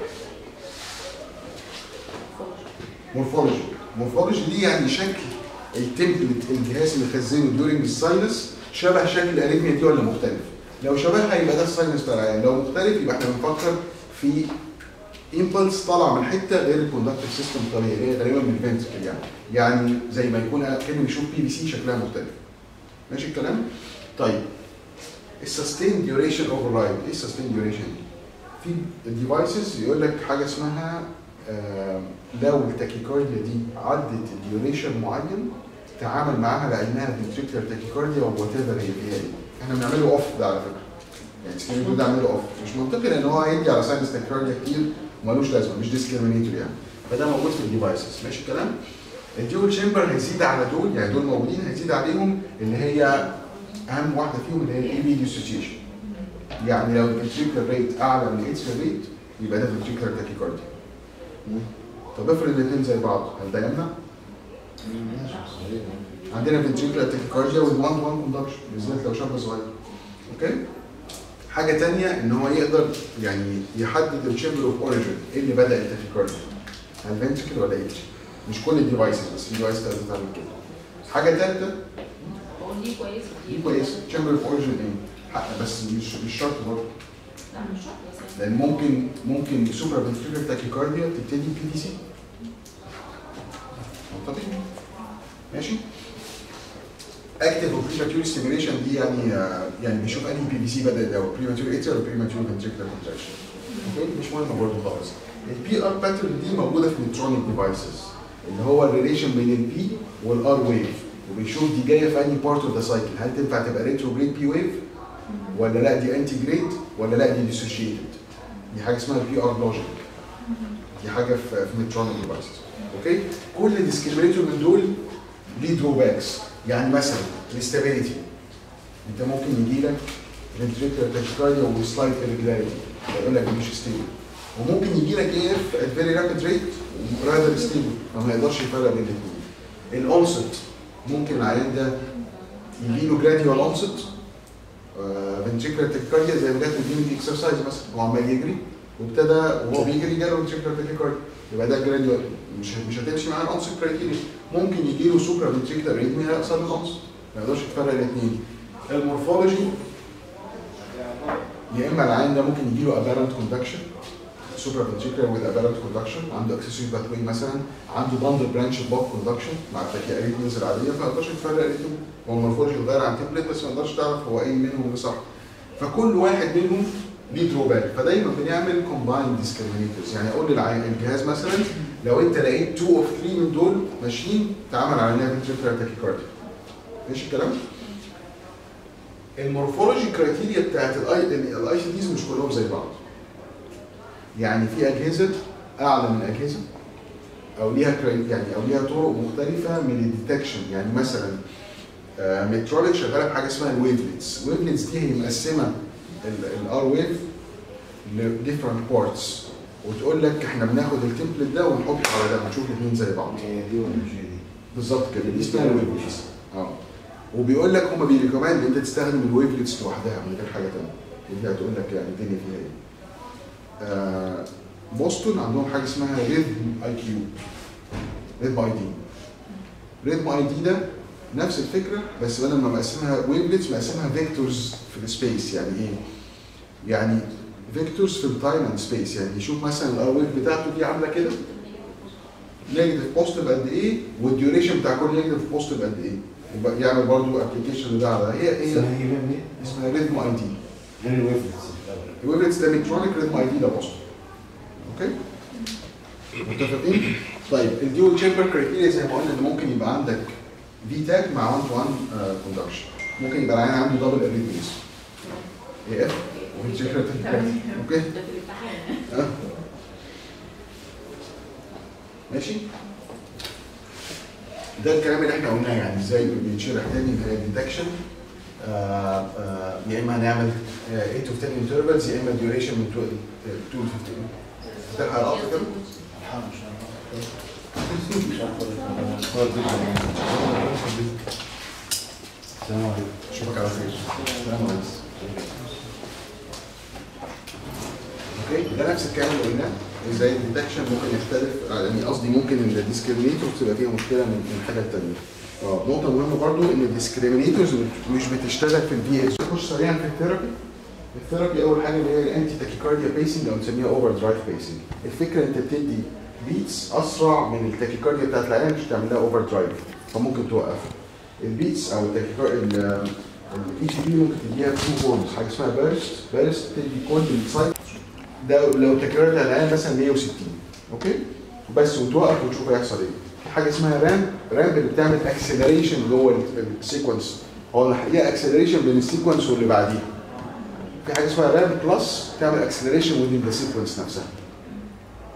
S1: مورفولوجي مورفولوجي دي يعني شكل التمبلت الجهاز اللي خزنه ديورنج الساينس شبه شكل الاريثميا دي ولا مختلف لو شبهها يبقى ده الساينس بتاع العيان لو مختلف يبقى احنا بنفكر في امبلس طالع من حته غير الكوندكتيف سيستم الطبيعي اللي هي غالبا من الفنتركل يعني يعني زي ما يكون كانه بيشوف بي بي سي شكلها مختلف ماشي الكلام طيب السستين ديوريشن اوفر رايد ايه السستين ديوريشن في الديفايسز يقول لك حاجه اسمها آه، لو التاكيكارديا دي عدت الديوريشن معين تعامل معاها لانها فنتريكولار تاكيكارديا وات ايفر هي فيها ايه احنا بنعمله اوف ده على فكره يعني سكرين ده عامله اوف مش منطقي لان هو هيدي على ساينس تاكيكارديا كتير ومالوش لازمه مش ديسكريمينيتور يعني فده موجود في الديفايسز ماشي الكلام الديول تشامبر هيزيد على دول يعني دول موجودين هيزيد عليهم اللي هي اهم واحده فيهم اللي هي الاي بي ديسوسيشن يعني لو الفنتريكولار ريت اعلى من الاتريال ريت يبقى ده فنتريكولار تاكيكارديا طب افرض الاثنين زي بعض هل ده يمنع؟ عندنا فنتريكولار تاكيكارديا with 1 1 كوندكشن بالذات لو شاب صغير اوكي حاجه تانية ان هو يقدر يعني يحدد الشيمبر اوف اوريجن ايه اللي بدا التاكيكارديا هل فنتريكل ولا اتش مش كل الديفايسز بس في ديفايس تقدر تعمل كده حاجه ثالثه
S4: هو دي كويس
S1: دي كويس شامبر اوف اوريجن ايه حق بس مش مش شرط برضه
S4: لا مش شرط بس
S1: لان ممكن ممكن سوبر فنتريكولار تاكيكارديا تبتدي بي دي سي منطقي ماشي اكتف وبريماتور ستيميوليشن دي يعني آه، يعني بيشوف انهي بي بي سي بدا الاول بريماتور اتر ولا بريماتور فنتريكولار كونتراكشن اوكي مش مهم برضه خالص البي ار باترن دي موجوده في الالكترونيك ديفايسز اللي هو الريليشن بين البي والار ويف وبيشوف دي جايه في انهي بارت اوف ذا سايكل هل تنفع تبقى ريتروجريد بي ويف ولا لا دي انتي جريد ولا لا دي ديسوشيتد دي حاجه اسمها البي ار لوجيك دي حاجه في في ميترونيك ديفايسز اوكي كل ديسكريمينيتور من دول ليه دروباكس يعني مثلا الاستابيليتي انت ممكن يجي لك ventricular tachycardia وسلايد irregularity يقول لك مش ستيبل وممكن يجي لك ايه ات فيري رابيد ريت وراذر ستيبل فما يقدرش يفرق بين الاثنين الاونست ممكن العيان ده يجي له جراديوال اونست فنتريكولار تاكيكارديا زي بدايه الديميك اكسرسايز مثلا هو عمال يجري وابتدى وهو بيجري جاله فنتريكولار تاكيكارديا يبقى ده جراديوال مش مش هتمشي معاه الاونست كرايتيريا ممكن يجي له سوبرا فنتريكولار ريتميا يحصل له الاونست ما يقدرش يفرق الاثنين المورفولوجي يا اما العين ده ممكن يجي له ابيرنت كوندكشن سوبرا فنتريكولار وذ ابيرنت كوندكشن عنده اكسسوري باثوي مثلا عنده باندل برانش بوك كوندكشن مع التكياريتمز العاديه فما يقدرش يفرق الاثنين هو المورفولوجي اتغير عن تمبلت بس ما يقدرش تعرف هو اي منهم اللي صح فكل واحد منهم ليه دروباك فدايما بنعمل كومباين ديسكريمينيتورز يعني اقول للعين الجهاز مثلا لو انت لقيت 2 اوف 3 من دول ماشيين تعامل على انها فنتريكولار تاكيكارديا ماشي الكلام؟ المورفولوجي كرايتيريا بتاعت الاي الاي سي ديز مش كلهم زي بعض يعني في اجهزه اعلى من اجهزه او ليها كراي- يعني او ليها طرق مختلفه من الديتكشن يعني مثلا متروليك شغاله بحاجه اسمها الويفلتس الويفلتس دي هي مقسمه الار ويف لديفرنت بارتس وتقول لك احنا بناخد التمبلت ده ونحطه على ده ونشوف الاثنين زي بعض
S2: هي دي ولا مش هي دي؟
S1: بالظبط كده دي اسمها الويفلتس اه وبيقول لك هم بيريكومند ان انت تستخدم الويفلتس لوحدها من غير حاجه ثانيه ودي هتقول لك يعني الدنيا فيها ايه آه بوسطن عندهم حاجه اسمها ريذم اي كيو ريذم اي دي ريذم اي دي ده نفس الفكره بس بدل ما مقسمها ويفلتس مقسمها فيكتورز في السبيس يعني ايه؟ يعني فيكتورز في التايم اند سبيس يعني يشوف مثلا الار ويف بتاعته دي عامله كده نيجاتيف بوزيتيف قد ايه والديوريشن بتاع كل نيجاتيف بوزيتيف قد ايه يبقى يعمل برضه ابلكيشن لده على ده. هي هي
S2: اسمها ايه بقى منين؟
S1: اسمها ريذم اي دي
S2: غير الويفلتس الأول.
S1: الويفلتس ده ميكترونيك ريذم اي دي ده بوزيتيف اوكي متفقين؟ طيب الديول تشامبر كرايتيريا زي ما قلنا ان ممكن يبقى عندك في تاك مع 1 تو 1 كوندكشن ممكن يبقى العيان عنده دبل اريثميز اي اف وفي شكل اوكي
S4: ده في الامتحان
S1: آه. ماشي ده الكلام اللي احنا قلناه يعني ازاي بيتشرح تاني اللي هي ديتكشن يا اما هنعمل 8 to 10 intervals يا اما duration من 2 to 15 هتلحق القطر كده؟
S2: الحمد لله. مش عارف أقول لك. السلام عليكم
S1: اشوفك على خير سلام عليكم اوكي ده نفس الكلام اللي قلناه ازاي الديتكشن ممكن يختلف يعني قصدي ممكن ان الديسكريمينيتورز تبقى فيها مشكله من من حاجه ثانيه اه نقطه مهمه برضو ان الديسكريمينيتورز مش بتشتغل في البي اس نخش سريعا في الثيرابي الثيرابي اول حاجه اللي هي الانتي تاكيكارديا بيسنج او نسميها اوفر درايف بيسنج الفكره انت بتدي بيتس اسرع من التاكيكارديا بتاعت العيان مش تعمل لها اوفر درايف فممكن توقفها البيتس او التاكيكارديا الاي سي بي ممكن تديها تو فورمز حاجه اسمها بيرست بيرست تدي كل السايت ده لو تكررت على العيان مثلا 160 اوكي بس وتوقف وتشوف هيحصل ايه في حاجه اسمها رام رام اللي بتعمل اكسلريشن جوه السيكونس هو الحقيقه اكسلريشن بين السيكونس واللي بعديه في حاجه اسمها رام بلس تعمل اكسلريشن within ذا سيكونس نفسها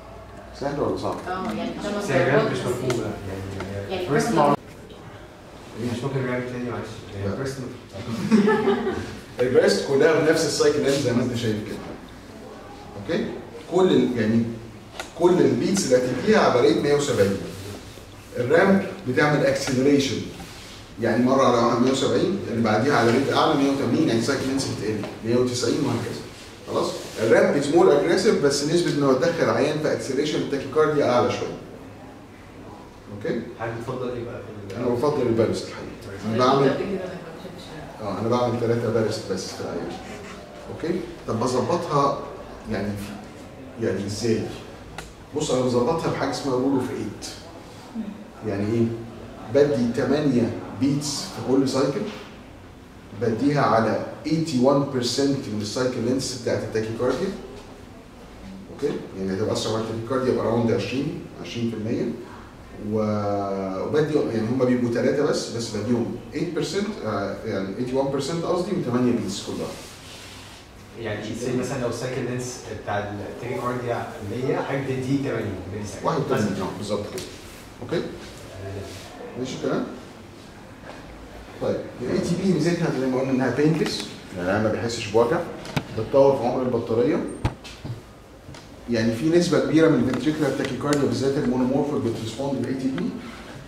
S1: سهل ولا صعب؟
S5: اه يعني ده
S9: بس هي جد مش
S5: مصدر
S9: مفهومه
S5: يعني
S9: يعني
S5: كمان
S9: first مش ممكن نعمل تاني معلش
S1: لا. البريست كلها بنفس السايكل لينث زي ما انت شايف كده اوكي كل ال- يعني كل البيتس اللي هتديها على ريت 170 الرام بتعمل اكسلريشن يعني مره على 170 اللي بعديها على ريت اعلى 180 يعني سايكل لينث بتقل 190 وهكذا خلاص الرام بت مور اجريسيف بس نسبه انه تدخل عيان في اكسلريشن التاكيكارديا اعلى شويه اوكي
S9: حد تفضل يبقى في
S1: انا بفضل البارست الحقيقه انا بعمل اه انا بعمل ثلاثة بارست بس في العيان اوكي طب بظبطها يعني يعني ازاي بص انا بظبطها بحاجه اسمها رول اوف 8 يعني ايه بدي 8 بيتس في كل سايكل بديها على 81% من السايكل لينس بتاعت التاكيكارديا اوكي يعني هتبقى اسرع وقت التاكيكارديا يبقى اراوند 20 20% و- وبدي يعني هم بيبقوا ثلاثه بس بس بديهم 8% آه، يعني 81% قصدي و8 بيتس كلها
S9: يعني زي مثلا لو السايكل لينس بتاع التاكيكارديا 100 حضرتك تديه 80 ملي سكند
S1: 81 اه بالظبط كده اوكي ماشي الكلام طيب الاي تي بي ميزتها زي ما قلنا انها بينلس يعني انا ما بحسش بوجع بتطور في عمر البطاريه يعني في نسبه كبيره من الفنتريكولار تاكيكارديا بالذات المونومورفيك بتريسبوند بالاي تي بي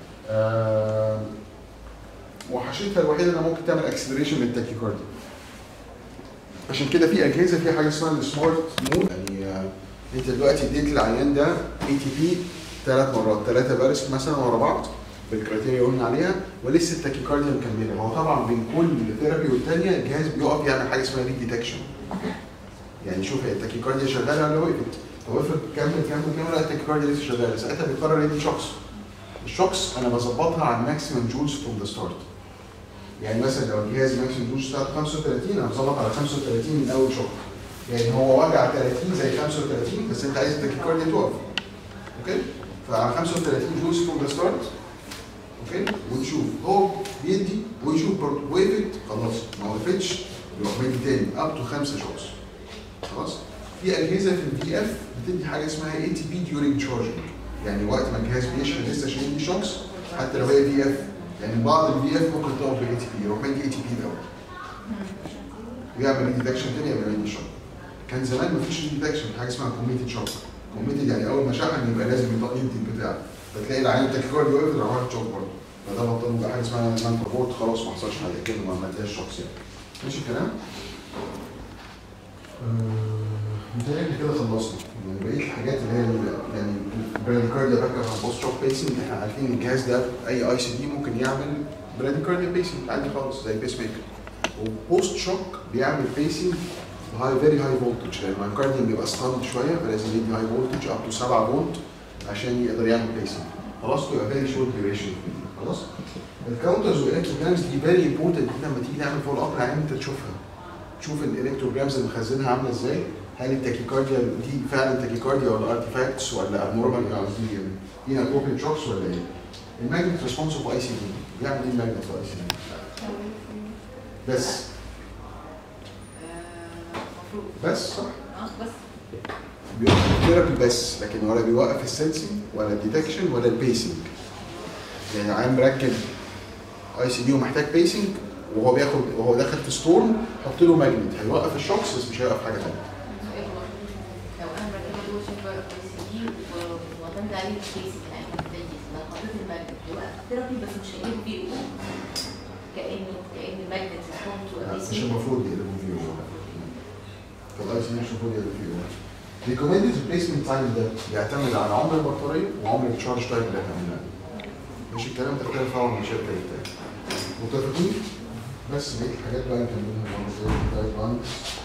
S1: وحشتها الوحيده انها ممكن تعمل اكسلريشن للتاكيكارديا عشان كده في اجهزه فيها حاجه اسمها السمارت مود يعني آه، انت دلوقتي اديت للعيان ده اي تي بي ثلاث مرات ثلاثه بارست مثلا ورا بعض بالكريتيريا اللي قلنا عليها ولسه التاكيكارديا مكمله هو طبعا بين كل ثيرابي والثانيه الجهاز بيقف يعمل حاجه اسمها ري ديتكشن يعني شوف هي التاكيكارديا شغاله ولا وقفت طب افرض كمل كمل كمل لا التاكيكارديا لسه شغاله ساعتها بيقرر يدي شوكس الشوكس انا بظبطها على الماكسيمم جولز فروم ذا ستارت يعني مثلا لو الجهاز ماكسيمم جولز بتاعته 35 انا بظبط على 35 من اول شوك يعني هو وجع 30 زي 35 بس انت عايز التاكيكارديا تقف اوكي فعلى 35 جولز فروم ذا ستارت اوكي ونشوف هو بيدي ويشوف برضه وقفت خلاص ما وقفتش يروح مدي تاني اب تو خمسه شوكس خلاص في اجهزه في الفي اف بتدي حاجه اسمها اي تي بي ديورنج تشارجنج يعني وقت ما الجهاز بيشحن لسه عشان يدي شوكس حتى لو هي في اف يعني بعض الفي اف ممكن تقف بالاي تي بي يروح مدي اي تي بي الاول ويعمل ديتكشن تاني يعمل يدي شوك كان زمان مفيش ديتكشن حاجه اسمها كوميتد شوك كوميتد يعني اول ما شحن يبقى لازم يطلع يدي البتاع فتلاقي العيان التاكيكاردي وقف راح واخد شوك برضه فده بطل بقى حاجه اسمها مان بورت خلاص ما حصلش حاجه كده ما عملتهاش شخص يعني ماشي الكلام؟ متهيألي كده خلصنا يعني بقيه الحاجات اللي هي ال- يعني براديكارديا باك اب بوست شوك بيسنج احنا عارفين ان الجهاز ده اي اي سي دي ممكن يعمل براديكارديا بيسنج عادي خالص زي بيس ميكر وبوست شوك بيعمل بيسنج هاي فيري هاي فولتج لان المايكارديوم بيبقى ستاند شويه فلازم يدي هاي فولتج اب تو 7 فولت عشان يقدر يعمل بيسنج خلاص بيبقى فيري شورت ديوريشن خلاص الكاونترز والالكتروجرامز دي فيري امبورتنت لما تيجي تعمل فول اب العين انت تشوفها تشوف الالكتروجرامز اللي مخزنها عامله ازاي هل التاكيكارديا دي فعلا تاكيكارديا ولا ارتيفاكتس ولا ابنورمال قصدي دي انابروبريت شوكس ولا ايه؟ الماجنت ريسبونس اوف اي سي دي بيعمل ايه الماجنت في اي سي دي؟ بس بس صح
S5: اه بس
S1: بيوقف الثيرابي بس لكن ولا بيوقف السنسنج ولا الديتكشن ولا البيسنج يعني عام مركب اي سي دي ومحتاج بيسنج وهو بياخد وهو داخل في ستورم حط له ماجنت هيوقف الشوكس بس مش هيوقف حاجه ثانيه
S5: لو انا مركبه جوه شبه اي سي دي ومعتمد عليه البيسك يعني الدايجيس لو حطيت الماجنت هيوقف ثيرابي بس مش هيجيب بي او كانه كان الماجنت ريسبوند تو
S1: لا،
S5: اي
S1: مش
S5: سي
S1: المفروض يقلبوا فيه في الاي سي دي مش المفروض يقلبوا فيه ريكومندد ريبليسمنت تايم ده بيعتمد على عمر البطاريه وعمر التشارج تايم اللي احنا عاملينه مش الكلام ده اختلاف طبعا من شركه للتاني متفقين بس بقيه الحاجات بقى نكملها المره الجايه تايب 1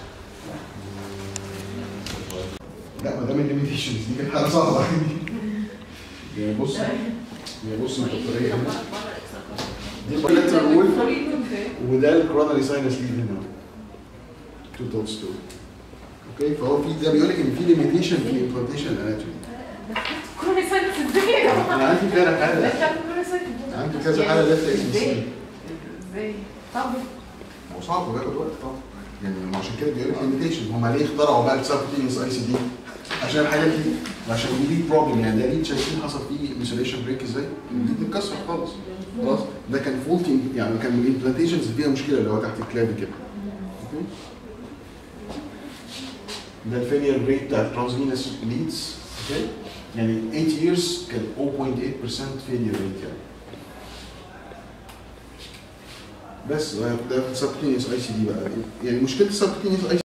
S1: لا ما دام الليميتيشنز دي كانت حاجه صعبه يعني بص يعني بص البطاريه هنا دي البطاريه وول وده الكوروناري ساينس ليد هنا تو دوتس تو اوكي فهو في ده بيقول لك ان في ليميتيشن في الامبلانتيشن اناتومي
S5: كورونا ساينس ازاي يا جماعه؟
S1: انا عندي كذا حاله
S5: لا كورونا ساينس
S1: عندي كذا حاله لفت اس
S5: ازاي؟ ازاي؟ طب
S1: هو صعب وبياخد وقت طبعا يعني عشان كده بيقول لك ليميتيشن هم ليه اخترعوا بقى السبكتينيوس اي سي دي عشان الحاجات دي عشان دي ليد بروبلم يعني ده ليد شايفين حصل فيه انسوليشن بريك ازاي؟ الليد اتكسر خالص خلاص ده كان فولتي يعني كان من الامبلانتيشنز فيها مشكله اللي هو تحت الكلاب كده أوكي؟ ده الفيلير ريت بتاع الترانسفينس ليدز اوكي يعني 8 years كان 0.8% فيلير ريت يعني بس ده ده سبكتينيوس اي سي دي بقى يعني مشكله السبكتينيوس اي